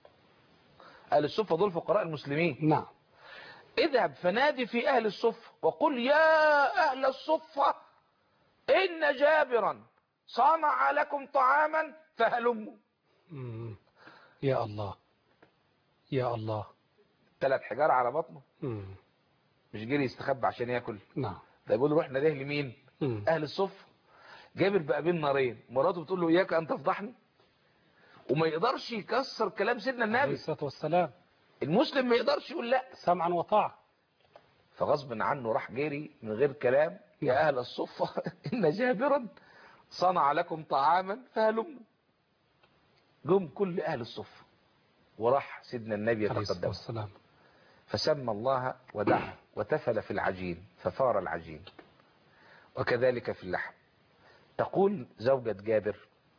أهل الصفة دول فقراء المسلمين نعم اذهب فنادي في أهل الصفة وقل يا أهل الصفة إن جابرا صنع لكم طعاما فهلموا مم. يا الله يا الله ثلاث حجار على بطنه مم. مش جري يستخبى عشان ياكل نعم ده يقول روح ناديه لمين مم. أهل الصفة جابر بقى بين نارين مراته بتقول له إياك أن تفضحني وما يقدرش يكسر كلام سيدنا عليه النبي الصلاة والسلام المسلم ما يقدرش يقول لا سمعا وطاعة فغصب عنه راح جري من غير كلام يا أهل الصفة إن جابرا صنع لكم طعاما فهلموا جم كل أهل الصفة وراح سيدنا النبي عليه الصلاة يتقدم والسلام فسمى الله ودعا وتفل في العجين ففار العجين وكذلك في اللحم تقول زوجة جابر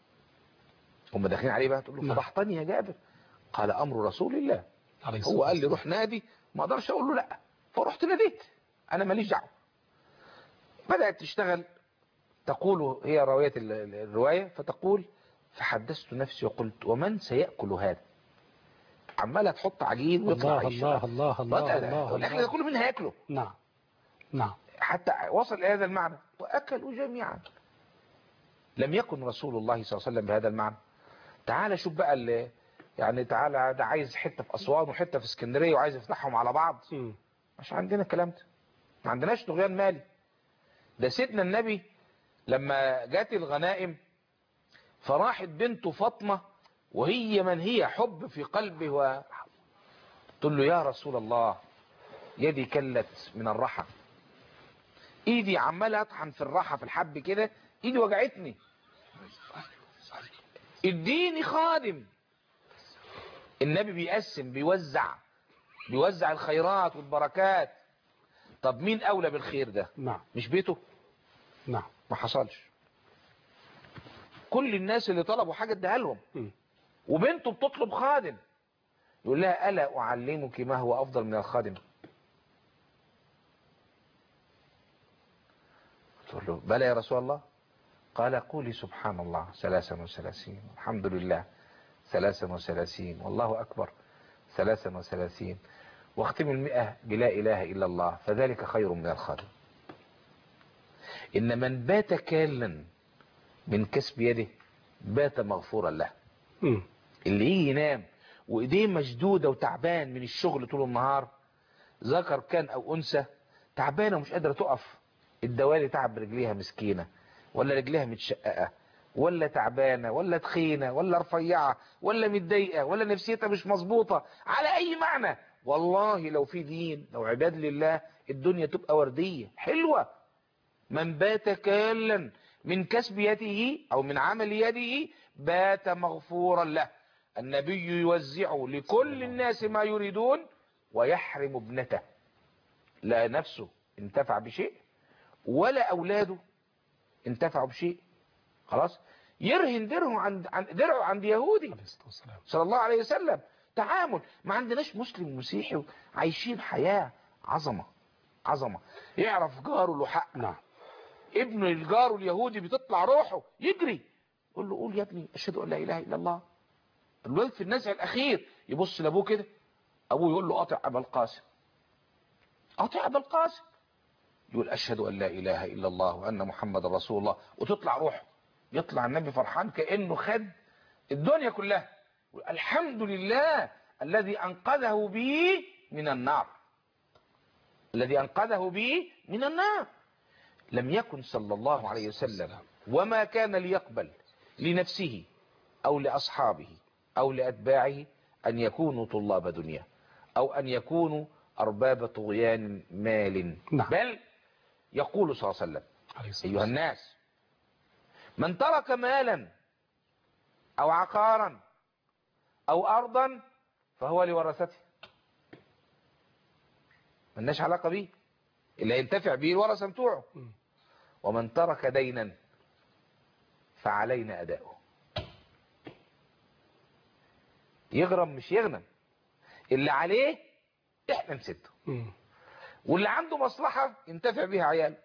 هم داخلين عليه بقى تقول له نعم. فضحتني يا جابر قال أمر رسول الله عليه الصلاة هو قال لي والسلام. روح نادي ما اقدرش اقول له لا فرحت ناديت انا ماليش دعوه بدات تشتغل تقول هي راويه ال- ال- الروايه فتقول فحدثت نفسي وقلت ومن سياكل هذا عماله تحط عجين ويطلع الله الله الله الله الله الاكل ده الله كله مين هياكله نعم نعم حتى وصل الى هذا المعنى واكلوا جميعا لم يكن رسول الله صلى الله عليه وسلم بهذا المعنى تعال شوف بقى اللي يعني تعالى ده عايز حته في اسوان وحته في اسكندريه وعايز يفتحهم على بعض مم. مش عندنا الكلام ده ما عندناش طغيان مالي ده سيدنا النبي لما جات الغنائم فراحت بنته فاطمة وهي من هي حب في قلبه و تقول له يا رسول الله يدي كلت من الرحى ايدي عمالة اطحن في الرحى في الحب كده ايدي وجعتني اديني خادم النبي بيقسم بيوزع بيوزع الخيرات والبركات طب مين اولى بالخير ده نعم مش بيته نعم ما حصلش كل الناس اللي طلبوا حاجة اديها لهم مم. وبنته بتطلب خادم يقول لها ألا أعلمك ما هو أفضل من الخادم تقول له بلى يا رسول الله قال قولي سبحان الله ثلاثا وثلاثين الحمد لله ثلاثا وثلاثين والله أكبر ثلاثا وثلاثين واختم المئة بلا إله إلا الله فذلك خير من الخادم إن من بات كالا من كسب يده بات مغفورا له مم. اللي يجي ينام وايديه مشدوده وتعبان من الشغل طول النهار ذكر كان او انثى تعبانه ومش قادره تقف الدوالي تعب رجليها مسكينه ولا رجليها متشققه ولا تعبانه ولا تخينه ولا رفيعه ولا متضايقه ولا نفسيتها مش مظبوطه على اي معنى والله لو في دين لو عباد لله الدنيا تبقى ورديه حلوه من بات كالا من كسب يده او من عمل يده بات مغفورا له النبي يوزع لكل الناس ما يريدون ويحرم ابنته لا نفسه انتفع بشيء ولا اولاده انتفعوا بشيء خلاص يرهن درعه عند عن درعه عند يهودي عليه الصلاة والسلام صلى الله عليه وسلم تعامل ما عندناش مسلم مسيحي عايشين حياة عظمة عظمة يعرف جاره له حق نعم ابن الجار اليهودي بتطلع روحه يجري يقول له قول يا ابني اشهد ان لا اله الا الله الولد في النزع الاخير يبص لابوه كده ابوه يقول له اطع ابا القاسم اطع ابا القاسم يقول اشهد ان لا اله الا الله وان محمد رسول الله وتطلع روحه يطلع النبي فرحان كانه خد الدنيا كلها يقول الحمد لله الذي انقذه بي من النار الذي انقذه بي من النار لم يكن صلى الله عليه وسلم وما كان ليقبل لنفسه أو لأصحابه أو لأتباعه أن يكونوا طلاب دنيا أو أن يكونوا أرباب طغيان مال نعم. بل يقول صلى الله عليه وسلم عليه الصلاة أيها والسلام. الناس من ترك مالا أو عقارا أو أرضا فهو لورثته ملناش علاقة بيه اللي ينتفع به الورثة بتوعه مم. ومن ترك دينا فعلينا أداؤه يغرم مش يغنم اللي عليه احنا نسده مم. واللي عنده مصلحة ينتفع بيها عياله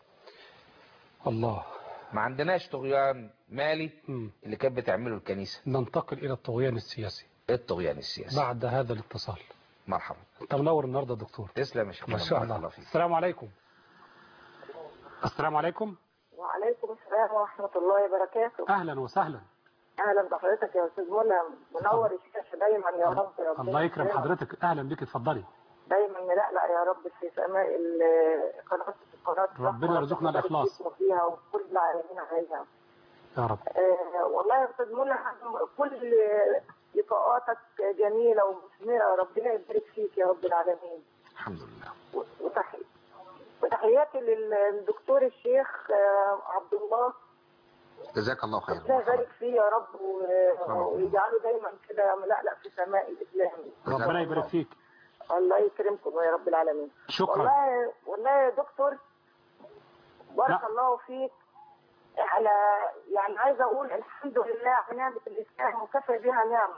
الله ما عندناش طغيان مالي مم. اللي كانت بتعمله الكنيسة ننتقل إلى الطغيان السياسي الطغيان السياسي بعد هذا الاتصال مرحبا انت منور النهارده يا دكتور تسلم يا شيخ ما محمد، شاء بارك الله فيك السلام عليكم السلام عليكم وعليكم السلام ورحمة الله وبركاته أهلا وسهلا أهلا بحضرتك يا أستاذ ملهم منور الشاشة دايما يا رب يا رب الله يكرم حضرتك أهلا بك اتفضلي دايما نلقلق يا رب في سماء ال- قناة القناة ربنا يرزقنا الإخلاص. فيها وكل العالمين عليها يا رب آه والله يا أستاذ ملهم كل لقاءاتك جميلة ومثمرة ربنا يبارك فيك يا رب العالمين الحمد لله و- وتحي- وتحياتي للدكتور الشيخ آه، عبد الله جزاك الله خير ربنا يبارك فيه يا رب و- آه. ويجعله دايما كده ملقلق في سماء الاسلام ربنا يبارك فيك الله يكرمكم يا رب العالمين شكرا والله والله يا دكتور بارك نعم. الله فيك على يعني عايزه اقول الحمد لله على نعمه الاسلام وكفى بها نعمه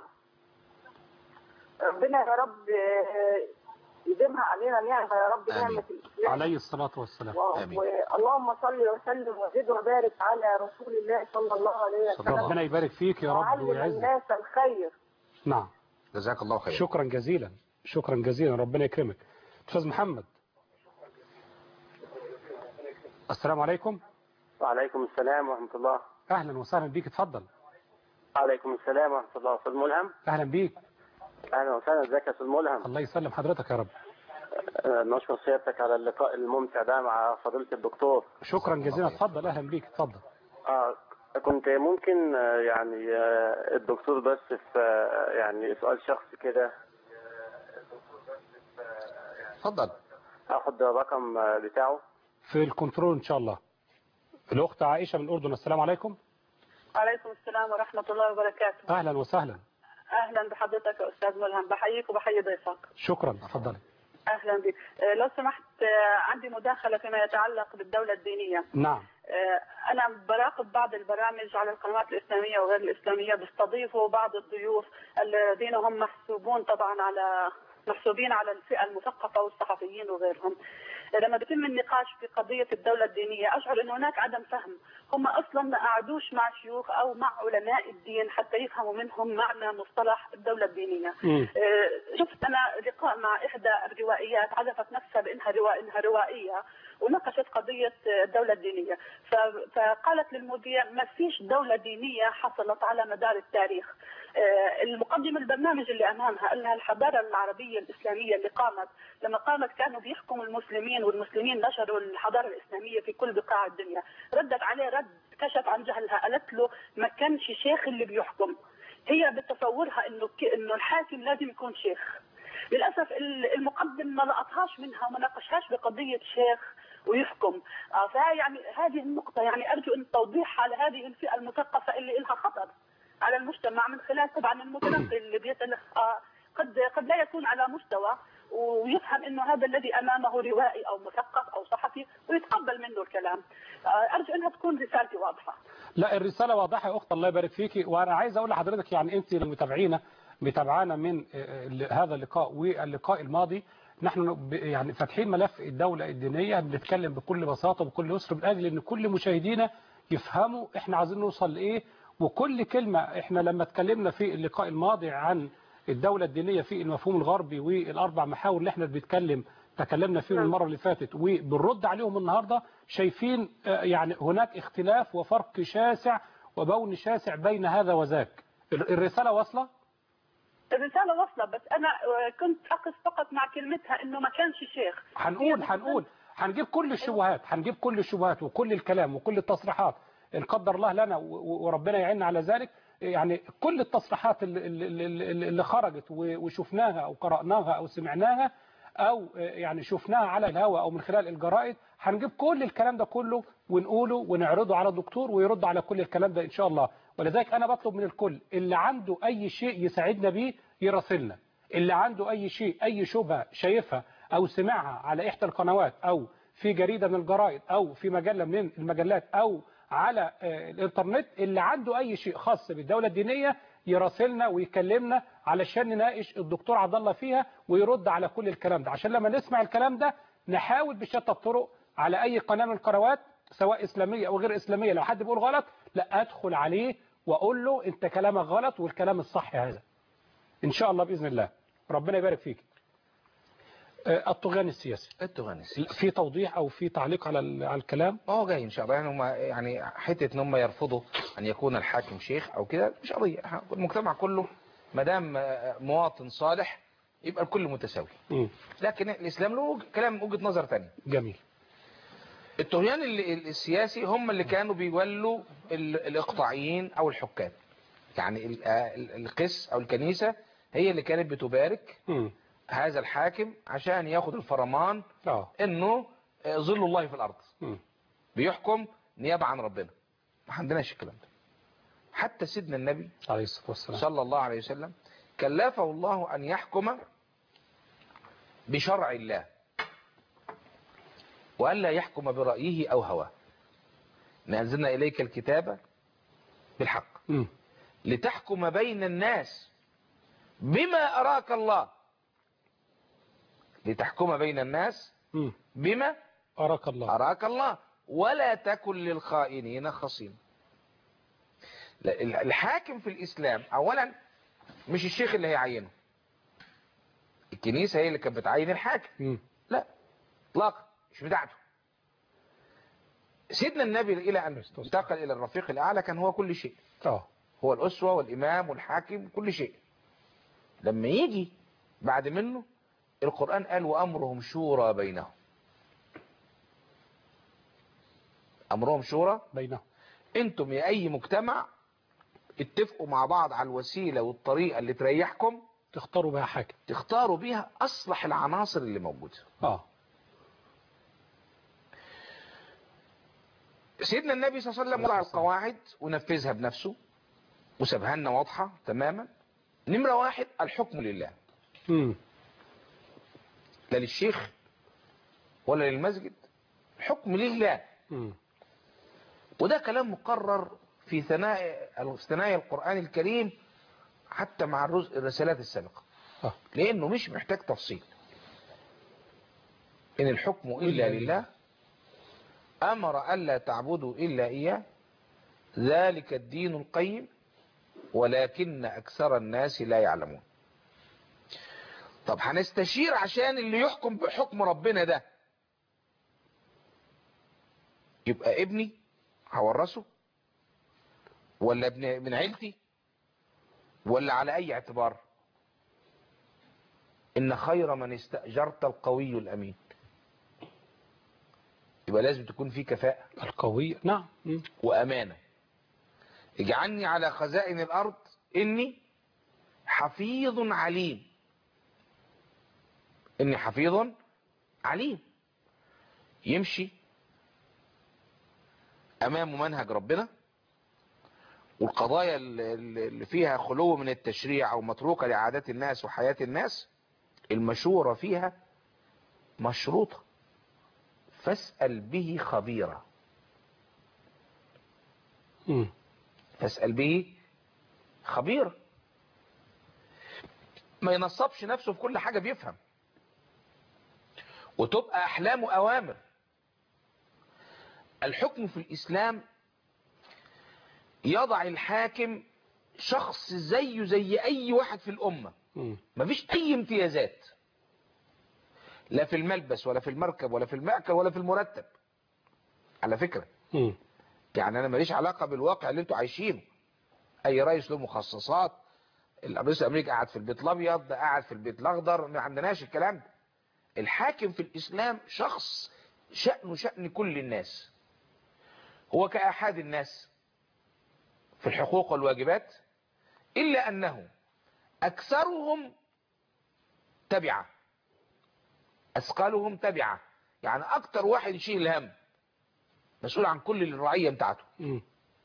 ربنا يا رب آه، يديمها علينا نعمه يا رب آمين. نعمه الاسلام عليه الصلاة والسلام و- آمين. واللهم صل وسلم وزد وبارك على رسول الله صلى الله عليه صلى الله وسلم ربنا يبارك فيك يا رب وعلم ويعزك الناس الخير نعم جزاك الله خير شكرا جزيلا شكرا جزيلا ربنا يكرمك أستاذ محمد السلام عليكم وعليكم السلام ورحمة الله أهلا وسهلا بيك اتفضل وعليكم السلام ورحمة الله أستاذ ملهم أهلا بيك أهلا وسهلا ازيك يا أستاذ ملهم الله يسلم حضرتك يا رب آه، نشكر سيادتك على اللقاء الممتع ده مع فضيلة الدكتور شكرا جزيلا اتفضل أهلا بيك اتفضل آه كنت ممكن آه، يعني آه، الدكتور بس في آه، يعني سؤال شخصي كده اتفضل اخد الرقم آه، بتاعه في الكنترول إن شاء الله الأخت عائشة من الأردن السلام عليكم وعليكم السلام ورحمة الله وبركاته أهلا وسهلا أهلا بحضرتك يا أستاذ ملهم بحييك وبحيي ضيفك شكرا اتفضلي أهلا بك آه، لو سمحت آه، عندي مداخلة فيما يتعلق بالدولة الدينية نعم آه، أنا براقب بعض البرامج على القنوات الإسلامية وغير الإسلامية بيستضيفوا بعض الضيوف الذين هم محسوبون طبعا على محسوبين على الفئة المثقفة والصحفيين وغيرهم لما بيتم النقاش في قضية الدولة الدينية أشعر أن هناك عدم فهم هم أصلا ما قعدوش مع شيوخ أو مع علماء الدين حتى يفهموا منهم معنى مصطلح الدولة الدينية مم. آه، شفت أنا لقاء مع إحدى الروائيات عرفت نفسها بأنها روا- إنها روائية وناقشت قضية الدولة الدينية ف- فقالت للمذيع ما فيش دولة دينية حصلت على مدار التاريخ آه، المقدم البرنامج اللي أمامها قال لها الحضارة العربية الإسلامية اللي قامت لما قامت كانوا بيحكموا المسلمين والمسلمين نشروا الحضارة الإسلامية في كل بقاع الدنيا ردت عليه رد كشف عن جهلها قالت له ما كانش شيخ اللي بيحكم هي بتصورها انه ك- انه الحاكم لازم يكون شيخ للاسف ال- المقدم ما لقطهاش منها وما ناقشهاش بقضيه شيخ ويحكم آه، فهي يعني هذه النقطه يعني ارجو ان توضيحها على هذه الفئه المثقفه اللي لها خطر على المجتمع من خلال طبعا المتلقي اللي بيتلقى قد قد لا يكون على مستوى ويفهم انه هذا الذي امامه روائي او مثقف او صحفي ويتقبل منه الكلام آه، ارجو انها تكون رسالتي واضحه لا الرسالة واضحة يا أخت الله يبارك فيكي وأنا عايز أقول لحضرتك يعني أنت اللي متابعينا متابعانا من آه، آه، هذا اللقاء واللقاء الماضي نحن ب- يعني فاتحين ملف الدولة الدينية بنتكلم بكل بساطة وبكل يسر من أجل أن كل مشاهدينا يفهموا إحنا عايزين نوصل لإيه وكل كلمة إحنا لما اتكلمنا في اللقاء الماضي عن الدولة الدينية في المفهوم الغربي والأربع محاور اللي إحنا بنتكلم تكلمنا فيهم المرة اللي فاتت وبنرد عليهم النهاردة شايفين آه، يعني هناك اختلاف وفرق شاسع وبون شاسع بين هذا وذاك ال- الرسالة واصلة؟ الرساله واصله بس انا آه، كنت اقف فقط مع كلمتها انه ما كانش شيخ هنقول هنقول هنجيب كل الشبهات هنجيب كل الشبهات وكل الكلام وكل التصريحات إن قدر الله لنا و- و- وربنا يعيننا على ذلك يعني كل التصريحات اللي, اللي, اللي اللي خرجت و- وشفناها أو قرأناها أو سمعناها او آه، يعني شفناها على الهواء او من خلال الجرائد هنجيب كل الكلام ده كله ونقوله ونعرضه على الدكتور ويرد على كل الكلام ده ان شاء الله ولذلك انا بطلب من الكل اللي عنده اي شيء يساعدنا بيه يراسلنا اللي عنده اي شيء اي شبهه شايفها او سمعها على احدى القنوات او في جريده من الجرائد او في مجله من المجلات او على آه، الانترنت اللي عنده اي شيء خاص بالدوله الدينيه يراسلنا ويكلمنا علشان نناقش الدكتور عبد الله فيها ويرد على كل الكلام ده عشان لما نسمع الكلام ده نحاول بشتى الطرق على اي قناه من القنوات سواء اسلاميه او غير اسلاميه لو حد بيقول غلط لا ادخل عليه واقول له انت كلامك غلط والكلام الصح هذا ان شاء الله باذن الله ربنا يبارك فيك آه، الطغيان السياسي التغنسي في توضيح او في تعليق على ال- على الكلام اه جاي ان شاء الله يعني هم يعني حته ان هم يرفضوا ان يكون الحاكم شيخ او كده مش قضيه إحنا المجتمع كله ما دام مواطن صالح يبقى الكل متساوي مم. لكن الاسلام له وج- كلام وجهه نظر ثانيه جميل الطغيان ال- ال- السياسي هم اللي كانوا بيولوا ال- الاقطاعيين او الحكام يعني ال- ال- القس او الكنيسه هي اللي كانت بتبارك مم. هذا الحاكم عشان ياخد الفرمان اه انه آه، ظل الله في الارض مم. بيحكم نيابه عن ربنا ما عندناش الكلام ده حتى سيدنا النبي عليه الصلاه والسلام صلى الله عليه وسلم كلفه الله ان يحكم بشرع الله والا يحكم برايه او هواه نزلنا اليك الكتاب بالحق مم. لتحكم بين الناس بما اراك الله لتحكم بين الناس مم. بما اراك الله أراك الله ولا تكن للخائنين خصيما لا، الحاكم في الإسلام أولا مش الشيخ اللي هيعينه الكنيسة هي اللي كانت بتعين الحاكم مم. لا اطلاقا مش بتاعته سيدنا النبي إلى أن انتقل إلى الرفيق الأعلى كان هو كل شيء اه هو الأسوة والإمام والحاكم كل شيء لما يجي بعد منه القرآن قال وأمرهم شورى بينهم أمرهم شورى بينهم انتم يا اي مجتمع اتفقوا مع بعض على الوسيلة والطريقة اللي تريحكم تختاروا بها حاجه تختاروا بيها اصلح العناصر اللي موجودة اه سيدنا النبي صلى الله عليه وسلم وضع القواعد ونفذها بنفسه وسابها لنا واضحة تماما نمرة واحد الحكم لله مم. لا للشيخ ولا للمسجد الحكم لله مم. وده كلام مقرر في ثناء ثنايا القرآن الكريم حتى مع الرز- الرسالات السابقة اه لأنه مش محتاج تفصيل إن الحكم إلا لله أمر ألا تعبدوا إلا إياه ذلك الدين القيم ولكن أكثر الناس لا يعلمون طب هنستشير عشان اللي يحكم بحكم ربنا ده يبقى ابني هورثه ولا ابن من عيلتي ولا على أي اعتبار إن خير من استأجرت القوي الأمين يبقى لازم تكون في كفاءة القوي نعم مم. وأمانة اجعلني على خزائن الأرض إني حفيظ عليم إني حفيظ عليم يمشي أمام منهج ربنا والقضايا اللي اللي فيها خلو من التشريع أو متروكة لعادات الناس وحياة الناس المشورة فيها مشروطة فاسأل به خبيرا مم. فاسأل به خبير ما ينصبش نفسه في كل حاجة بيفهم وتبقى أحلامه أوامر الحكم في الإسلام يضع الحاكم شخص زيه زي أي واحد في الأمة مم. مفيش أي امتيازات لا في الملبس ولا في المركب ولا في المأكل ولا في المرتب على فكرة مم. يعني انا ماليش علاقة بالواقع اللي انتوا عايشينه اي رئيس له مخصصات الرئيس الامريكي قاعد في البيت الابيض ده قاعد في البيت الاخضر ما عندناش الكلام ده الحاكم في الاسلام شخص شأنه شأن كل الناس هو كأحد الناس في الحقوق والواجبات الا انه اكثرهم تبعه أثقلهم تبعة يعني أكتر واحد يشيل الهم مسؤول عن كل الرعية بتاعته مم.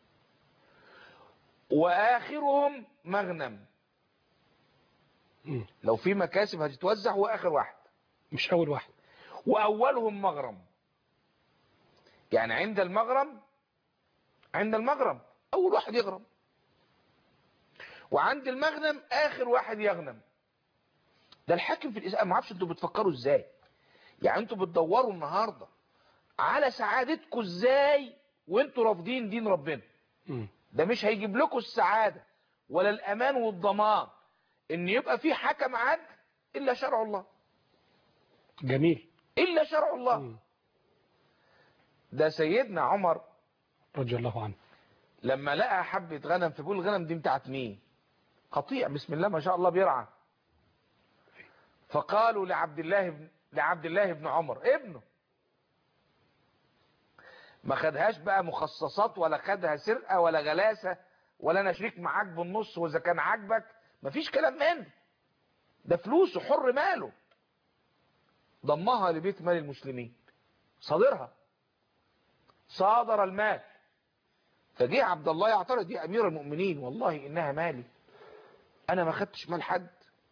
وآخرهم مغنم مم. لو في مكاسب هتتوزع هو آخر واحد مش أول واحد وأولهم مغرم يعني عند المغرم عند المغرم أول واحد يغرم وعند المغنم آخر واحد يغنم ده الحاكم في الإسلام ما اعرفش انتوا بتفكروا ازاي يعني انتوا بتدوروا النهاردة على سعادتكم ازاي وانتوا رافضين دين ربنا مم. ده مش هيجيب لكم السعادة ولا الأمان والضمان ان يبقى في حكم عدل إلا شرع الله جميل إلا شرع الله مم. ده سيدنا عمر رضي الله عنه لما لقى حبة غنم في بول الغنم دي بتاعت مين قطيع بسم الله ما شاء الله بيرعى فقالوا لعبد الله بن لعبد الله بن عمر ابنه ما خدهاش بقى مخصصات ولا خدها سرقة ولا غلاسة ولا انا شريك معاك بالنص واذا كان عاجبك مفيش كلام من ده فلوسه حر ماله ضمها لبيت مال المسلمين صادرها صادر المال فجه عبد الله يعترض يا امير المؤمنين والله انها مالي انا ما خدتش مال حد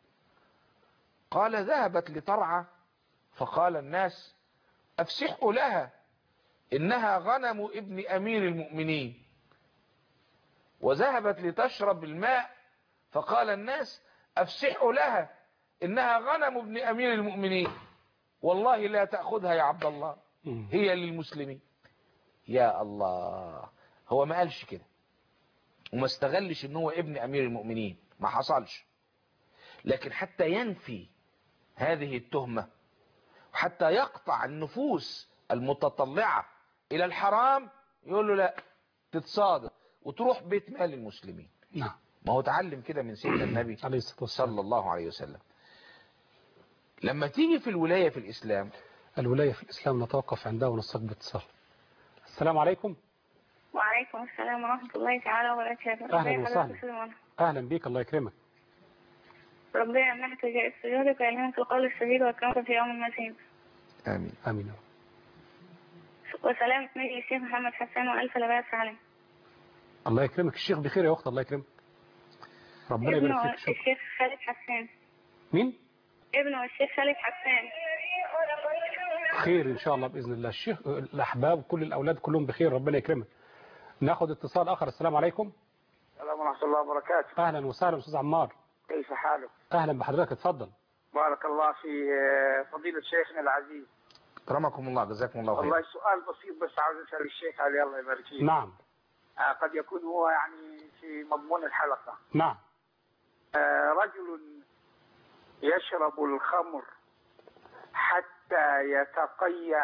قال ذهبت لترعى فقال الناس افسحوا لها انها غنم ابن امير المؤمنين وذهبت لتشرب الماء فقال الناس افسحوا لها انها غنم ابن امير المؤمنين والله لا تأخذها يا عبد الله مم. هي للمسلمين يا الله هو ما قالش كده وما استغلش ان هو ابن امير المؤمنين ما حصلش لكن حتى ينفي هذه التهمة وحتى يقطع النفوس المتطلعة الى الحرام يقول له لا تتصادق وتروح بيت مال المسلمين نعم ما هو اتعلم كده من سيدنا النبي عليه الصلاة والسلام صلى الله عليه وسلم لما تيجي في الولاية في الإسلام الولاية في الإسلام نتوقف عندها ونستقبل اتصال السلام عليكم وعليكم السلام ورحمة الله تعالى وبركاته أهلا ازي وسهلا. حضرتك يا سلمان؟ أهلا بك الله يكرمك ربنا يمنحك جاء السجود ويعلمك القول السديد والكرامة في يوم المسيح آمين آمين وسلامة نبي الشيخ محمد حسان وألف لا بأس عليه الله يكرمك الشيخ بخير يا أخت الله يكرمك ربنا يبارك ابنه فيك شكرا الشيخ خالد حسان مين ابنه الشيخ خالد حسان خير إن شاء الله بإذن الله الشيخ الأحباب كل الأولاد كلهم بخير ربنا يكرمك ناخد اتصال آخر السلام عليكم السلام ورحمة الله وبركاته أهلا وسهلا أستاذ عمار كيف حالك أهلا بحضرتك اتفضل بارك الله في آه، فضيلة شيخنا العزيز رحمكم الله جزاكم الله خير والله سؤال بسيط بس عاوز أسأل الشيخ علي الله يبارك فيه نعم آه، قد يكون هو يعني في مضمون الحلقة نعم آه، رجل يشرب الخمر حتى يتقيأ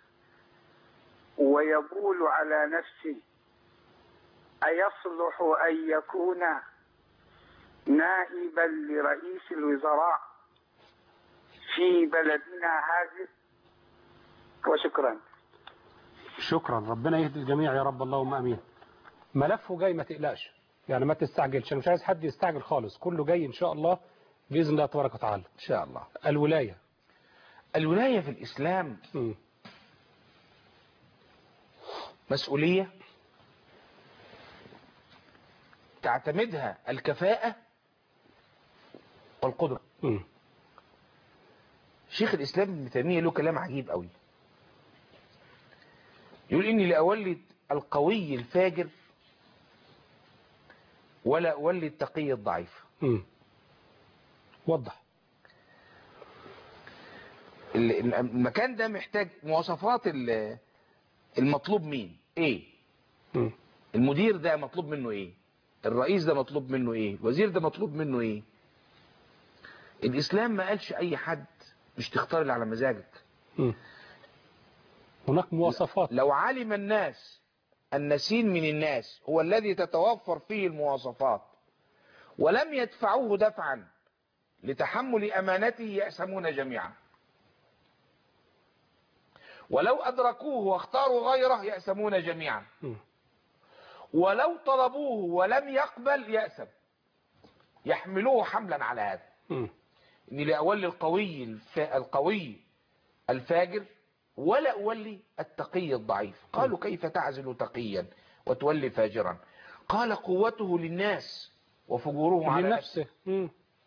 ويبول على نفسه أيصلح أن يكون نائبا لرئيس الوزراء في بلدنا هذه وشكرا شكرا ربنا يهدي الجميع يا رب اللهم امين ملفه جاي ما تقلقش يعني ما تستعجلش انا مش عايز حد يستعجل خالص كله جاي ان شاء الله باذن الله تبارك وتعالى إن شاء الله الولايه الولاية في الإسلام مم. مسؤولية تعتمدها الكفاءة والقدرة مم. شيخ الإسلام ابن تيمية له كلام عجيب قوي يقول إني لأولد القوي الفاجر ولا أولد التقي الضعيف مم. وضح ال- المكان ده محتاج مواصفات ال- المطلوب مين ايه مم. المدير ده مطلوب منه ايه الرئيس ده مطلوب منه ايه الوزير ده مطلوب منه ايه الاسلام ما قالش اي حد مش تختار اللي على مزاجك مم. هناك مواصفات لو علم الناس أن سين من الناس هو الذي تتوفر فيه المواصفات ولم يدفعوه دفعا لتحمل أمانته يأسمون جميعا ولو أدركوه واختاروا غيره يأسمون جميعا مم. ولو طلبوه ولم يقبل يأسم يحملوه حملا على هذا مم. ان لأولي القوي الف... القوي الفاجر ولا أولي التقي الضعيف قالوا كيف تعزل تقيا وتولي فاجرا قال قوته للناس وفجوره على نفسه لنفسه مم.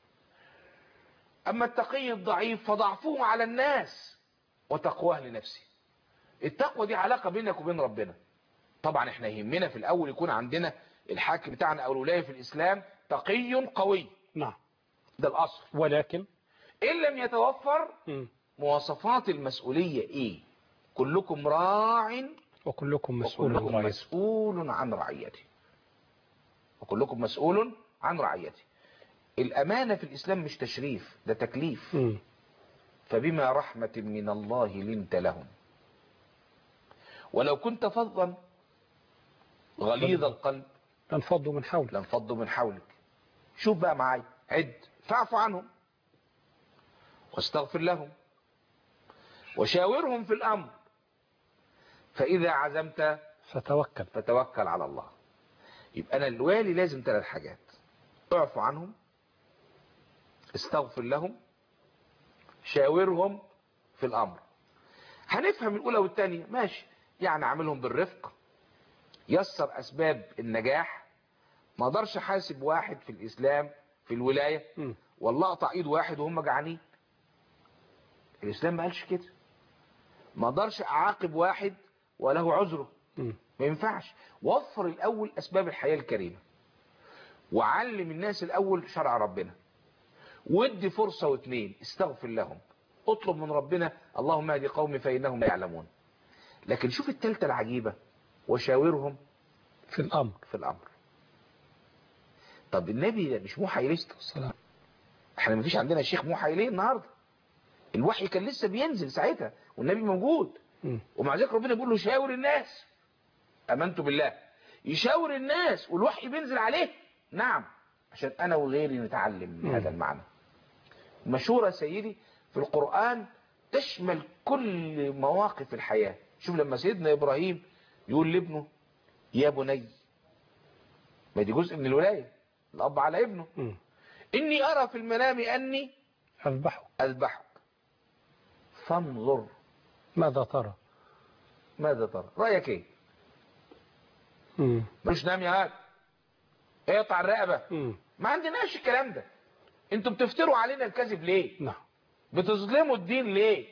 أما التقي الضعيف فضعفه على الناس وتقواه لنفسه التقوى دي علاقة بينك وبين ربنا طبعا احنا يهمنا في الأول يكون عندنا الحاكم بتاعنا أو الولاية في الإسلام تقي قوي نعم ده الأصل ولكن إن لم يتوفر مم. مواصفات المسؤولية إيه كلكم راع وكلكم مسؤول عن وكلكم رعيته مسؤول عن رعيته وكلكم مسؤول عن رعيته الأمانة في الإسلام مش تشريف ده تكليف مم. فبما رحمة من الله لنت لهم ولو كنت فظا غليظ القلب انفضوا من حولك لانفضوا من حولك شوف بقى معايا عد فاعف عنهم واستغفر لهم وشاورهم في الأمر فإذا عزمت فتوكل فتوكل على الله يبقى أنا الوالي لازم ثلاث حاجات اعفو عنهم استغفر لهم شاورهم في الأمر هنفهم الأولى والثانية ماشي يعني اعملهم بالرفق يسر أسباب النجاح ما اقدرش احاسب واحد في الإسلام في الولاية مم. والله اقطع ايد واحد وهم جعانين الإسلام ما قالش كده ما اقدرش اعاقب واحد وله عذره مم. ما ينفعش وفر الأول أسباب الحياة الكريمة وعلم الناس الأول شرع ربنا ودي فرصة واثنين استغفر لهم اطلب من ربنا اللهم اهدي قومي فإنهم لا يعلمون لكن شوف التالتة العجيبة وشاورهم في الأمر في الأمر طب النبي ده مش موحى إليه السلام احنا مفيش عندنا شيخ موحى إليه النهاردة الوحي كان لسه بينزل ساعتها والنبي موجود مم. ومع ذلك ربنا بيقول له شاور الناس امنت بالله يشاور الناس والوحي بينزل عليه نعم عشان انا وغيري نتعلم من مم. هذا المعنى مشورة سيدي في القرآن تشمل كل مواقف الحياة شوف لما سيدنا إبراهيم يقول لابنه يا بني ما دي جزء من الولاية الأب على ابنه مم. إني أرى في المنام أني أذبحه أذبحك فانظر ماذا ترى ماذا ترى رأيك إيه مم. مش نام يا هاد اقطع الرقبة مم. ما عندناش الكلام ده انتوا بتفتروا علينا الكذب ليه نعم بتظلموا الدين ليه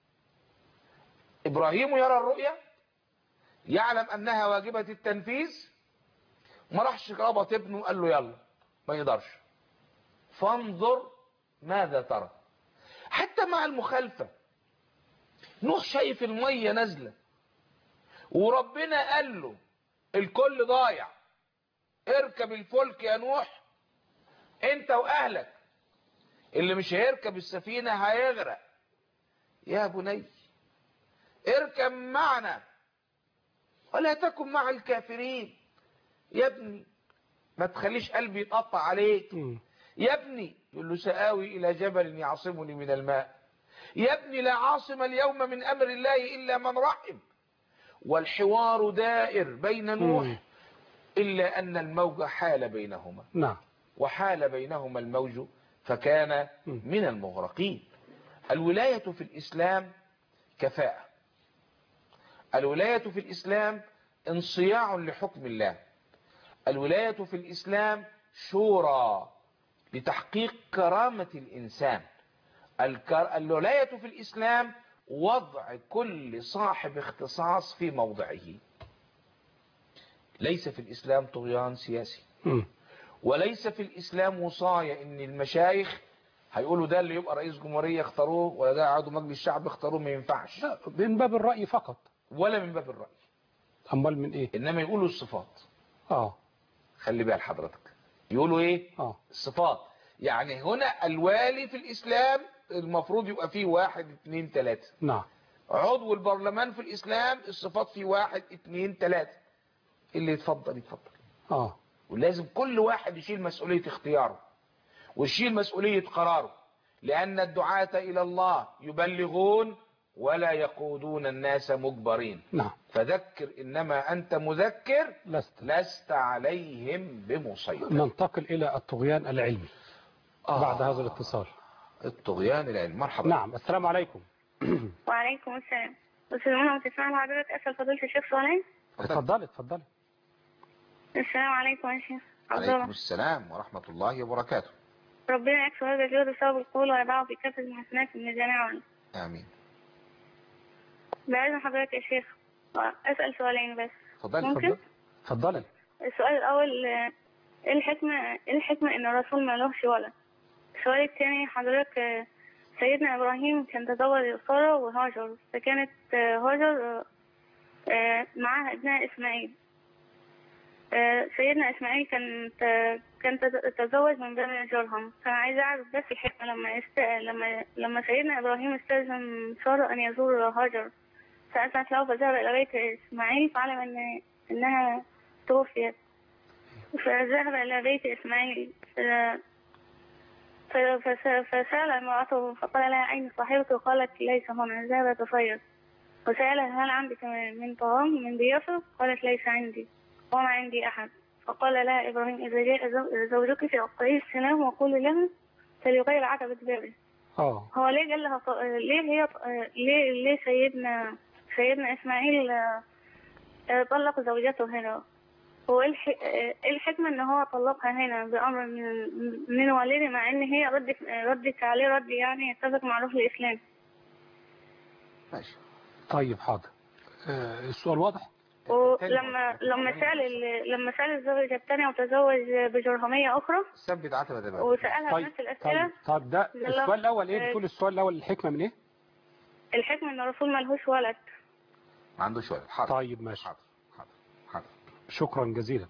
ابراهيم يرى الرؤيا يعلم انها واجبة التنفيذ ما راحش ربط ابنه قال له يلا ما يقدرش فانظر ماذا ترى حتى مع المخالفة نوح شايف المية نازلة وربنا قال له الكل ضايع اركب الفلك يا نوح انت واهلك اللي مش هيركب السفينة هيغرق يا بني اركب معنا ولا تكن مع الكافرين يا ابني ما تخليش قلبي يتقطع عليك مم. يا ابني يقول له سآوي إلى جبل يعصمني من الماء يا ابني لا عاصم اليوم من أمر الله إلا من رحم والحوار دائر بين نوح مم. إلا أن الموج حال بينهما نعم وحال بينهما الموج فكان مم. من المغرقين الولاية في الإسلام كفاءة الولاية في الإسلام انصياع لحكم الله الولاية في الإسلام شورى لتحقيق كرامة الإنسان الكر... الولاية في الإسلام وضع كل صاحب اختصاص في موضعه ليس في الإسلام طغيان سياسي مم. وليس في الإسلام وصاية إن المشايخ هيقولوا ده اللي يبقى رئيس جمهورية اختاروه ولا ده عضو مجلس الشعب اختاروه ما ينفعش لا من باب الرأي فقط ولا من باب الرأي أمال من إيه إنما يقولوا الصفات آه خلي بال حضرتك يقولوا إيه آه الصفات يعني هنا الوالي في الإسلام المفروض يبقى فيه واحد اتنين تلاتة نعم عضو البرلمان في الإسلام الصفات فيه واحد اتنين تلاتة اللي يتفضل يتفضل آه ولازم كل واحد يشيل مسؤولية اختياره ويشيل مسؤولية قراره لأن الدعاة إلى الله يبلغون ولا يقودون الناس مجبرين نعم فذكر إنما أنت مذكر لست لست عليهم بمسيطر ننتقل إلى الطغيان العلمي آه. بعد هذا الاتصال الطغيان العلم مرحبا نعم السلام عليكم وعليكم السلام أستاذ منى تسمعني حضرتك أسأل فضيلة الشيخ سؤالين اتفضلي اتفضلي السلام عليكم يا شيخ عبد عليكم الله السلام ورحمة الله وبركاته ربنا يكفي هذا الجهد بسبب القول ويضعه في كافة المحسنات من جميعا آمين بعد حضرتك يا شيخ أسأل سؤالين بس اتفضلي ممكن؟ اتفضلي اتفضلي السؤال الأول آه، إيه الحكمة إيه الحكمة إن الرسول ما لهش ولد السؤال الثاني حضرتك آه، سيدنا إبراهيم كان تزوج سارة وهاجر فكانت آه، هاجر آه، آه، معاها ابنها إسماعيل آه، سيدنا إسماعيل كان ت- كان تز- تزوج من بني جرهم فأنا عايزة أعرف بس الحكمة لما است... لما لما سيدنا إبراهيم استأذن سارة أن يزور هاجر فأذنت له فذهب إلى بيت إسماعيل فعلم أن إنها توفيت فذهب إلى بيت إسماعيل ف- ف- فس- فسأل امرأته فقال لها أين صاحبك قالت ليس هنا ذهب تصيد وسألها هل عندك من طعام من ضيافة قالت ليس عندي وما عندي أحد فقال لها إبراهيم إذا جاء زو- زوجك فأقرئيه السلام وقولي له فليغير عتبة بابه اه هو ليه قال لها ط- ليه هي ليه ليه سيدنا سيدنا اسماعيل آه، آه، طلق زوجته هنا هو إيه الح- آه، إيه الحكمة ان هو طلقها هنا بأمر من من والده مع ان هي ردت ردت عليه رد يعني يتفق مع روح الاسلام ماشي طيب حاضر آه، السؤال واضح ولما لما سأل ال- لما سأل الزوجة الثانية وتزوج بجرهمية أخرى ثبت عتبة بابك وسألها طيب نفس الأسئلة طيب طيب ده لا. السؤال الاول ايه آه، بتقول السؤال الاول الحكمه من ايه الحكمة ان الرسول ملهوش ولد ما عندوش ولد حاضر طيب ماشي حاضر حاضر حاضر شكرا جزيلا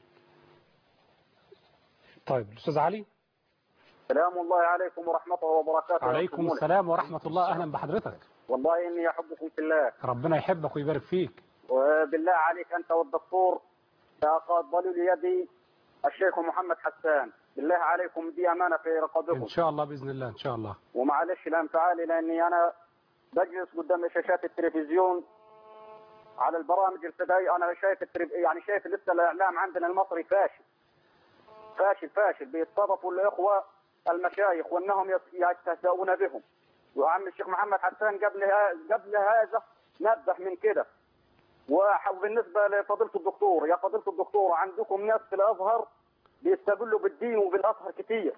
طيب الاستاذ علي سلام الله عليكم ورحمته وبركاته يا عليكم أستاذ منى. السلام ورحمه الله اهلا بحضرتك والله إني أحبكم في الله ربنا يحبك ويبارك فيك وبالله عليك أنت والدكتور تقبلوا ليدي الشيخ محمد حسان بالله عليكم دي أمانة في رقبكم ان شاء الله باذن الله ان شاء الله ومعلش الانفعالي لاني انا بجلس قدام شاشات التلفزيون على البرامج الفضائيه انا شايف الترب... يعني شايف لسه الاعلام عندنا المصري فاشل فاشل فاشل بيستضافوا الاخوه المشايخ وانهم يس- يستهزئون بهم وعم الشيخ محمد حسان قبل ها- قبل هذا نبه من كده وح- وبالنسبه لفضيله الدكتور يا فضيله الدكتور عندكم ناس في الازهر بيستقلوا بالدين وبالازهر كتير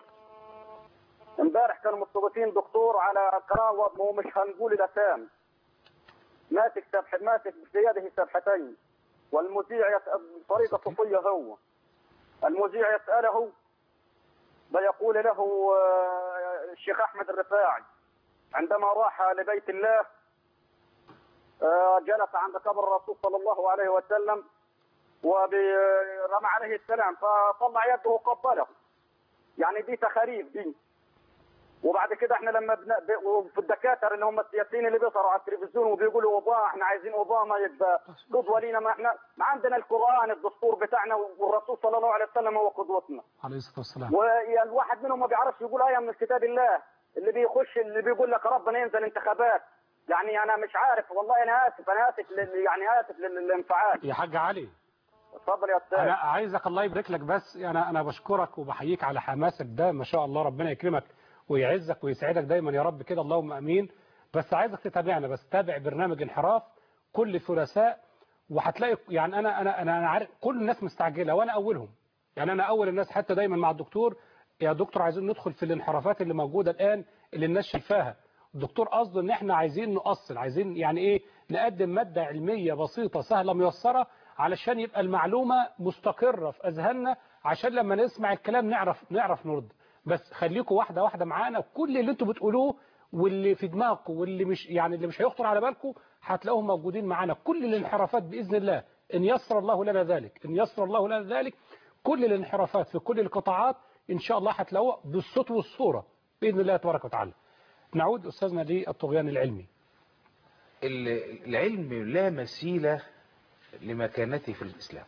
امبارح كانوا مستضيفين دكتور على قناه ومش هنقول الاسامي ماسك سبح ماسك بيده سبحتين والمذيع يسأل بطريقه صوفيه هو المذيع يساله بيقول له آه، الشيخ احمد الرفاعي عندما راح لبيت الله آه، جلس عند قبر الرسول صلى الله عليه وسلم ورمى عليه السلام فطلع يده وقبله يعني دي تخاريف دي وبعد كده احنا لما بن... ب... وفي الدكاتره اللي هم السياسيين اللي بيظهروا على التلفزيون وبيقولوا اوباما احنا عايزين اوباما يبقى قدوه لينا ما احنا ما عندنا القران الدستور بتاعنا والرسول صلى الله عليه وسلم هو قدوتنا عليه الصلاه والسلام والواحد منهم ما بيعرفش يقول ايه من كتاب الله اللي بيخش اللي بيقول لك ربنا ينزل انتخابات يعني انا مش عارف والله انا اسف انا اسف لل... يعني اسف لل- للانفعال يا حاج علي اتفضل يا استاذ انا عايزك الله يبارك لك بس انا انا بشكرك وبحييك على حماسك ده ما شاء الله ربنا يكرمك ويعزك ويسعدك دايما يا رب كده اللهم امين بس عايزك تتابعنا بس تابع برنامج انحراف كل ثلاثاء وهتلاقي يعني انا انا انا أنا عارف كل الناس مستعجله وانا اولهم يعني انا اول الناس حتى دايما مع الدكتور يا دكتور عايزين ندخل في الانحرافات اللي موجوده الان اللي الناس شايفاها الدكتور قصده ان احنا عايزين نؤصل عايزين يعني ايه نقدم ماده علميه بسيطه سهله ميسره علشان يبقى المعلومه مستقره في اذهاننا عشان لما نسمع الكلام نعرف نعرف نرد بس خليكم واحده واحده معانا كل اللي انتوا بتقولوه واللي في دماغكم واللي مش يعني اللي مش هيخطر على بالكم هتلاقوهم موجودين معانا كل الانحرافات باذن الله ان يسر الله لنا ذلك ان يسر الله لنا ذلك كل الانحرافات في كل القطاعات ان شاء الله هتلاقوها بالصوت والصوره باذن الله تبارك وتعالى نعود استاذنا للطغيان العلمي ال- العلم لا مثيل لمكانته في الإسلام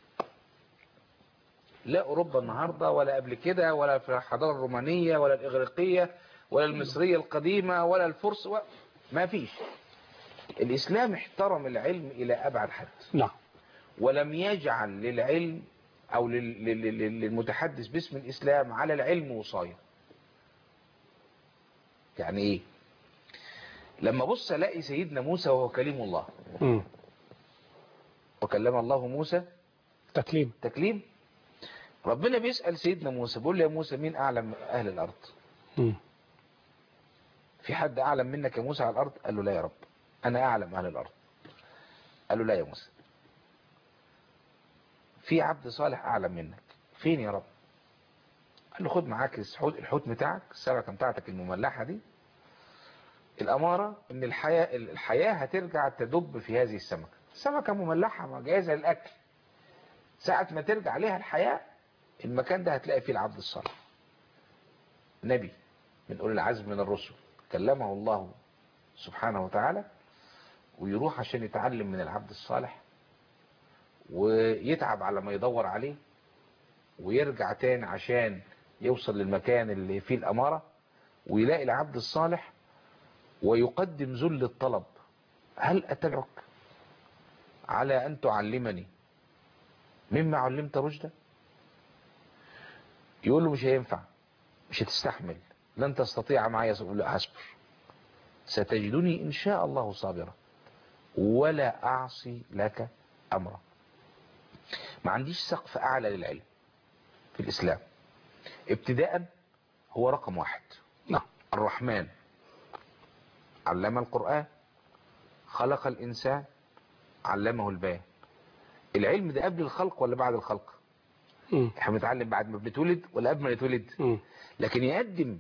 لا أوروبا النهاردة ولا قبل كده ولا في الحضارة الرومانية ولا الإغريقية ولا المصرية القديمة ولا الفرس و... ما فيش الإسلام احترم العلم إلى أبعد حد نعم ولم يجعل للعلم أو لل- لل- لل- للمتحدث باسم الإسلام على العلم وصاية يعني إيه لما بص الاقي سيدنا موسى وهو كليم الله مم. وكلم الله موسى تكليم تكليم ربنا بيسأل سيدنا موسى بيقول له يا موسى مين أعلم أهل الأرض مم. في حد أعلم منك يا موسى على الأرض قال له لا يا رب أنا أعلم أهل الأرض قال له لا يا موسى في عبد صالح أعلم منك فين يا رب قال له خد معاك الحوت الحوت بتاعك السمكة بتاعتك المملحة دي الأمارة إن الحياة الحياة هترجع تدب في هذه السمكة سمكة مملحة جاهزة للأكل ساعة ما ترجع لها الحياة المكان ده هتلاقي فيه العبد الصالح نبي من أولي العزم من الرسل كلمه الله سبحانه وتعالى ويروح عشان يتعلم من العبد الصالح ويتعب على ما يدور عليه ويرجع تاني عشان يوصل للمكان اللي فيه الأمارة ويلاقي العبد الصالح ويقدم ذل الطلب هل أتبعك على أن تعلمني مما علمت رشدا يقول له مش هينفع مش هتستحمل لن تستطيع معي يقول له أصبر ستجدني إن شاء الله صابرا ولا أعصي لك أمرا ما عنديش سقف أعلى للعلم في الإسلام ابتداء هو رقم واحد نعم الرحمن علم القرآن خلق الإنسان علمه البيان العلم ده قبل الخلق ولا بعد الخلق مم. احنا بنتعلم بعد ما بنتولد ولا قبل ما نتولد مم. لكن يقدم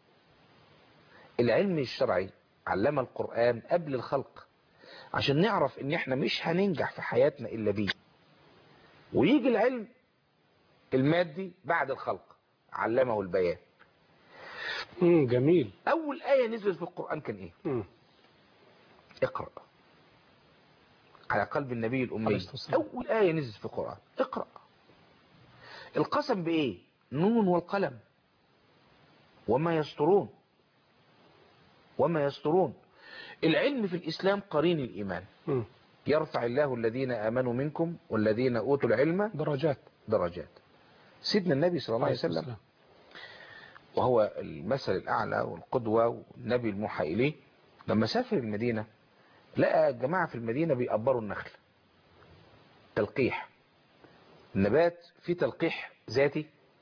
العلم الشرعي علم القرآن قبل الخلق عشان نعرف ان احنا مش هننجح في حياتنا الا بيه ويجي العلم المادي بعد الخلق علمه البيان مم. جميل اول آية نزلت في القرآن كان ايه مم. اقرأ على قلب النبي عليه الأمي الصلاة والسلام. أول آية نزلت في القرآن اقرأ القسم بإيه نون والقلم وما يسطرون وما يسطرون العلم في الإسلام قرين الإيمان مم. يرفع الله الذين آمنوا منكم والذين أوتوا العلم درجات درجات سيدنا النبي صلى الله عليه الصلاة وسلم وهو المثل الأعلى والقدوة والنبي الموحى إليه لما سافر المدينة لقى جماعة في المدينة بيقبروا النخل تلقيح النبات فيه تلقيح ذاتي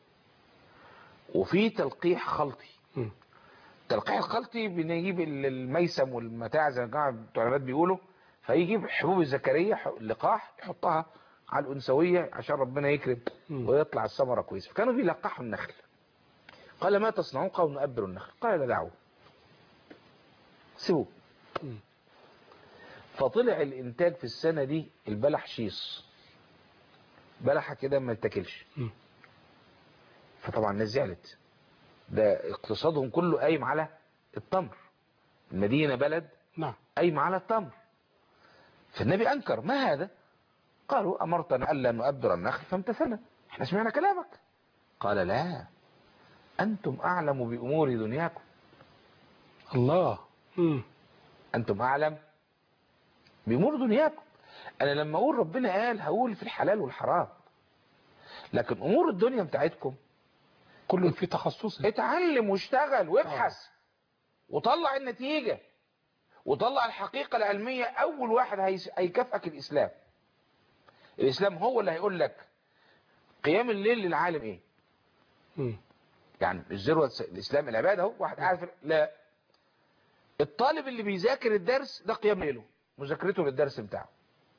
وفيه تلقيح خلطي مم. التلقيح الخلطي بنجيب ال- الميسم والمتاع زي ما الجماعة بتوع النبات بيقولوا فيجيب حبوب الزكريا ح- اللقاح يحطها على الأنثوية عشان ربنا يكرم مم. ويطلع الثمرة كويسة فكانوا بيلقحوا النخل قال ما تصنعون قالوا نؤبر النخل قال لا دعوه سيبوه مم. فطلع الانتاج في السنة دي البلح شيص بلحة كده ما يتاكلش مم. فطبعا الناس زعلت ده اقتصادهم كله قايم على التمر المدينة بلد نعم قايم على التمر فالنبي أنكر ما هذا قالوا أمرتنا ألا نؤبر النخل فامتثلنا احنا سمعنا كلامك قال لا أنتم أعلم بأمور دنياكم الله مم. أنتم أعلم بأمور دنياكم أنا لما أقول ربنا قال هقول في الحلال والحرام لكن أمور الدنيا بتاعتكم كل في تخصصه اتعلم واشتغل وابحث وطلع النتيجة وطلع الحقيقة العلمية أول واحد هيس- هيكافئك الإسلام الإسلام هو اللي هيقول لك قيام الليل للعالم إيه مم. يعني الذروة الإسلام العبادة اهو واحد قاعد في لا الطالب اللي بيذاكر الدرس ده قيام ليله مذاكرته للدرس بتاعه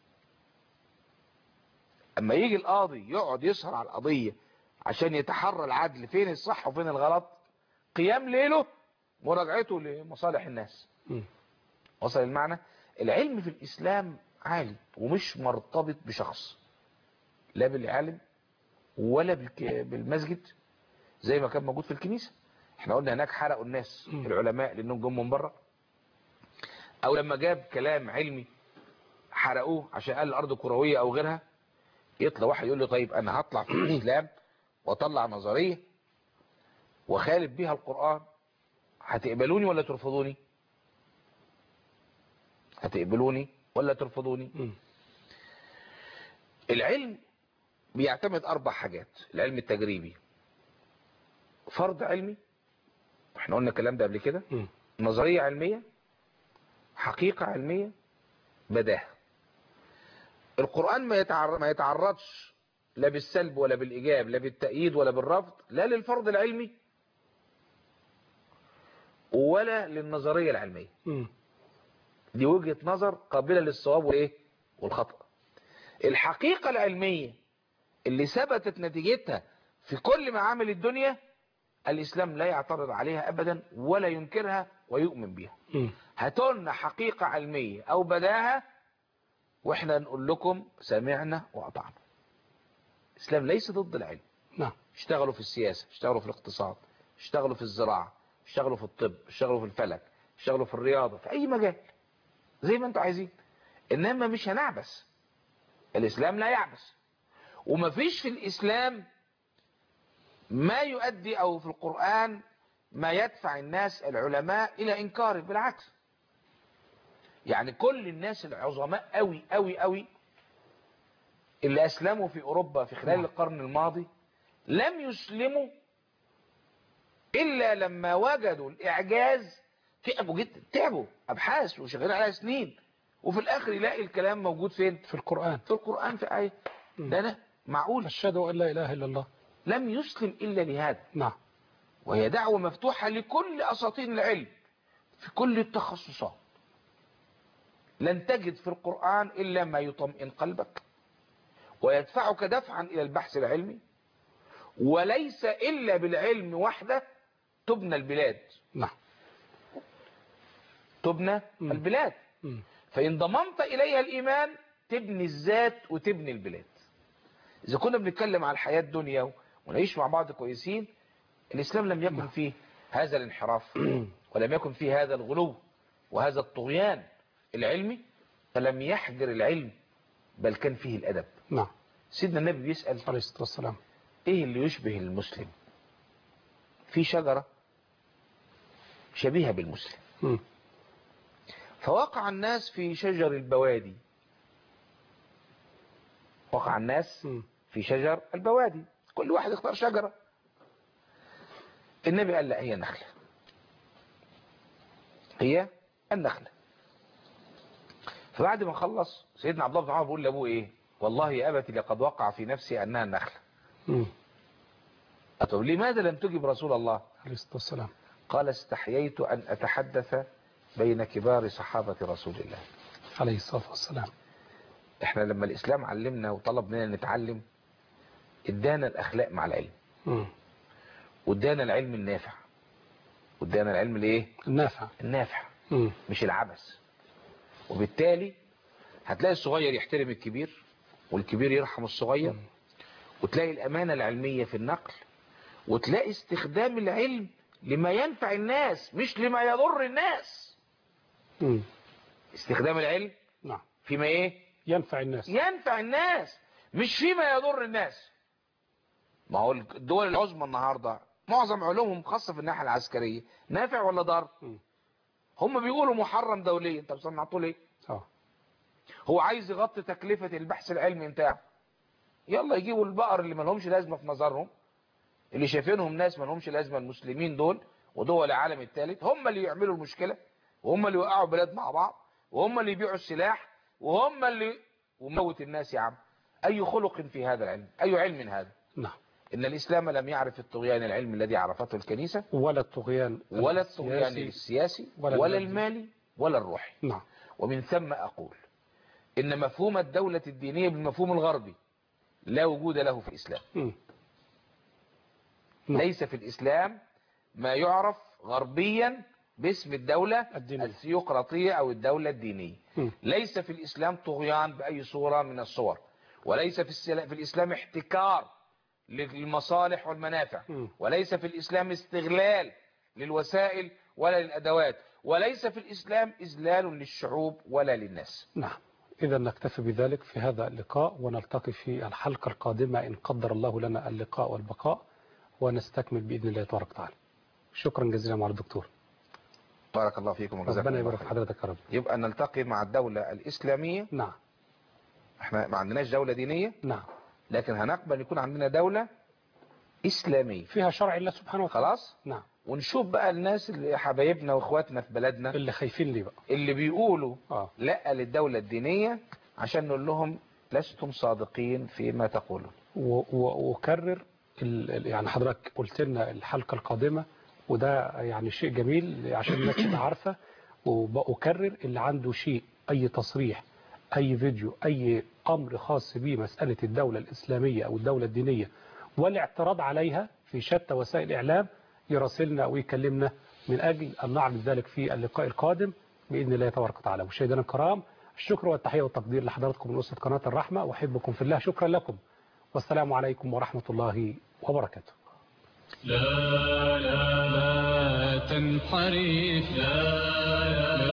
اما يجي القاضي يقعد يسهر على القضية عشان يتحرى العدل فين الصح وفين الغلط قيام ليله مراجعته لمصالح الناس مم. وصل المعنى العلم في الإسلام عالي ومش مرتبط بشخص لا بالعالم ولا بالك- بالمسجد زي ما كان موجود في الكنيسة احنا قلنا هناك حرقوا الناس مم. العلماء لانهم جم من بره او لما جاب كلام علمي حرقوه عشان قال الارض كروية او غيرها يطلع واحد يقول له طيب انا هطلع في الاسلام واطلع نظرية وخالف بيها القرآن هتقبلوني ولا ترفضوني هتقبلوني ولا ترفضوني مم. العلم بيعتمد اربع حاجات العلم التجريبي فرض علمي احنا قلنا الكلام ده قبل كده مم. نظرية علمية حقيقة علمية بداهة القرآن ما يتعرض ما يتعرضش لا بالسلب ولا بالإيجاب لا بالتأييد ولا بالرفض لا للفرض العلمي ولا للنظرية العلمية مم. دي وجهة نظر قابلة للصواب والايه والخطأ الحقيقة العلمية اللي ثبتت نتيجتها في كل معامل الدنيا الإسلام لا يعترض عليها أبدا ولا ينكرها ويؤمن بها مم. هاتولنا حقيقة علمية أو بداهة وإحنا نقول لكم سمعنا وأطعنا الإسلام ليس ضد العلم نعم اشتغلوا في السياسة اشتغلوا في الاقتصاد اشتغلوا في الزراعة اشتغلوا في الطب اشتغلوا في الفلك اشتغلوا في الرياضة في أي مجال زي ما انتوا عايزين إنما مش هنعبس الإسلام لا يعبس ومفيش في الإسلام ما يؤدي أو في القرآن ما يدفع الناس العلماء إلى إنكاره بالعكس يعني كل الناس العظماء قوي قوي قوي اللي أسلموا في أوروبا في خلال نعم. القرن الماضي لم يسلموا إلا لما وجدوا الإعجاز تعبوا جدا تعبوا أبحاث وشغالين عليها سنين وفي الآخر يلاقي الكلام موجود فين في القرآن في القرآن في آية ده أنا معقول أشهد أن لا إله إلا الله لم يسلم إلا لهذا نعم وهي دعوة مفتوحة لكل أساطين العلم في كل التخصصات لن تجد في القرآن إلا ما يطمئن قلبك ويدفعك دفعا إلى البحث العلمي وليس إلا بالعلم وحده تبنى البلاد نعم تبنى مم. البلاد مم. فإن ضممت إليها الإيمان تبني الذات وتبني البلاد إذا كنا بنتكلم على الحياة الدنيا ونعيش مع بعض كويسين الإسلام لم يكن فيه هذا الانحراف ولم يكن فيه هذا الغلو وهذا الطغيان العلمي فلم يحجر العلم بل كان فيه الأدب نعم سيدنا النبي بيسأل عليه الصلاة والسلام ايه اللي يشبه المسلم في شجرة شبيهة بالمسلم مم. فوقع الناس في شجر البوادي وقع الناس مم. في شجر البوادي كل واحد اختار شجرة النبي قال لا هي نخلة هي النخلة فبعد ما خلص سيدنا عبد الله بن عمر بيقول لابوه ايه والله يا ابتي لقد وقع في نفسي انها النخلة مم. طب لماذا لم تجب رسول الله عليه الصلاة والسلام قال استحييت أن أتحدث بين كبار صحابة رسول الله عليه الصلاة والسلام احنا لما الإسلام علمنا وطلب مننا نتعلم ادانا الأخلاق مع العلم مم. وادانا العلم النافع وادانا العلم الايه النافع النافع مم. مش العبث وبالتالي هتلاقي الصغير يحترم الكبير والكبير يرحم الصغير وتلاقي الأمانة العلمية في النقل وتلاقي استخدام العلم لما ينفع الناس مش لما يضر الناس مم. استخدام العلم نعم فيما ايه ينفع الناس ينفع الناس مش فيما يضر الناس ما هو الدول العظمى النهاردة معظم علومهم خاصة في الناحية العسكرية نافع ولا ضار مم. هم بيقولوا محرم دوليا طب صنعتوا ليه اه هو عايز يغطي تكلفة البحث العلمي بتاعه يلا يجيبوا البقر اللي ما لهمش لازمة في نظرهم اللي شايفينهم ناس ما لهمش لازمة المسلمين دول ودول العالم الثالث هم اللي يعملوا المشكلة وهم اللي يوقعوا بلاد مع بعض وهم اللي يبيعوا السلاح وهم اللي وموت الناس يا عم أي خلق في هذا العلم أي علم هذا نعم إن الإسلام لم يعرف الطغيان العلمي الذي عرفته الكنيسة ولا الطغيان ولا الطغيان السياسي. السياسي ولا ولا المادي. المالي ولا الروحي نعم ومن ثم أقول إن مفهوم الدولة الدينية بالمفهوم الغربي لا وجود له في الإسلام مم. نعم. ليس في الإسلام ما يعرف غربيا باسم الدولة الدينية. الثيوقراطية أو الدولة الدينية مم. ليس في الإسلام طغيان بأي صورة من الصور وليس في, السلا- في الإسلام احتكار للمصالح والمنافع مم. وليس في الإسلام استغلال للوسائل ولا للأدوات وليس في الإسلام إذلال للشعوب ولا للناس نعم إذا نكتفي بذلك في هذا اللقاء ونلتقي في الحلقة القادمة إن قدر الله لنا اللقاء والبقاء ونستكمل بإذن الله تبارك وتعالى شكرا جزيلا مع الدكتور بارك الله فيكم وجزاكم ربنا الله يبارك في خير. حضرتك يا رب يبقى نلتقي مع الدولة الإسلامية نعم احنا ما عندناش دولة دينية نعم لكن هنقبل يكون عندنا دولة إسلامية فيها شرع الله سبحانه وتعالى خلاص نعم ونشوف بقى الناس اللي حبايبنا واخواتنا في بلدنا اللي خايفين ليه بقى اللي بيقولوا اه لا للدولة الدينية عشان نقول لهم لستم صادقين فيما تقولون و- و- وكرر ال- ال- يعني حضرتك قلت لنا الحلقة القادمة وده يعني شيء جميل عشان الناس تبقى عارفة وبأكرر اللي عنده شيء أي تصريح أي فيديو أي أمر خاص به مسألة الدولة الإسلامية أو الدولة الدينية والاعتراض عليها في شتى وسائل الإعلام يراسلنا ويكلمنا من أجل أن نعرض ذلك في اللقاء القادم بإذن الله تبارك وتعالى مشاهدينا الكرام الشكر والتحية والتقدير لحضراتكم من أسرة قناة الرحمة وأحبكم في الله شكرا لكم والسلام عليكم ورحمة الله وبركاته لا لا لا تنحرف لا لا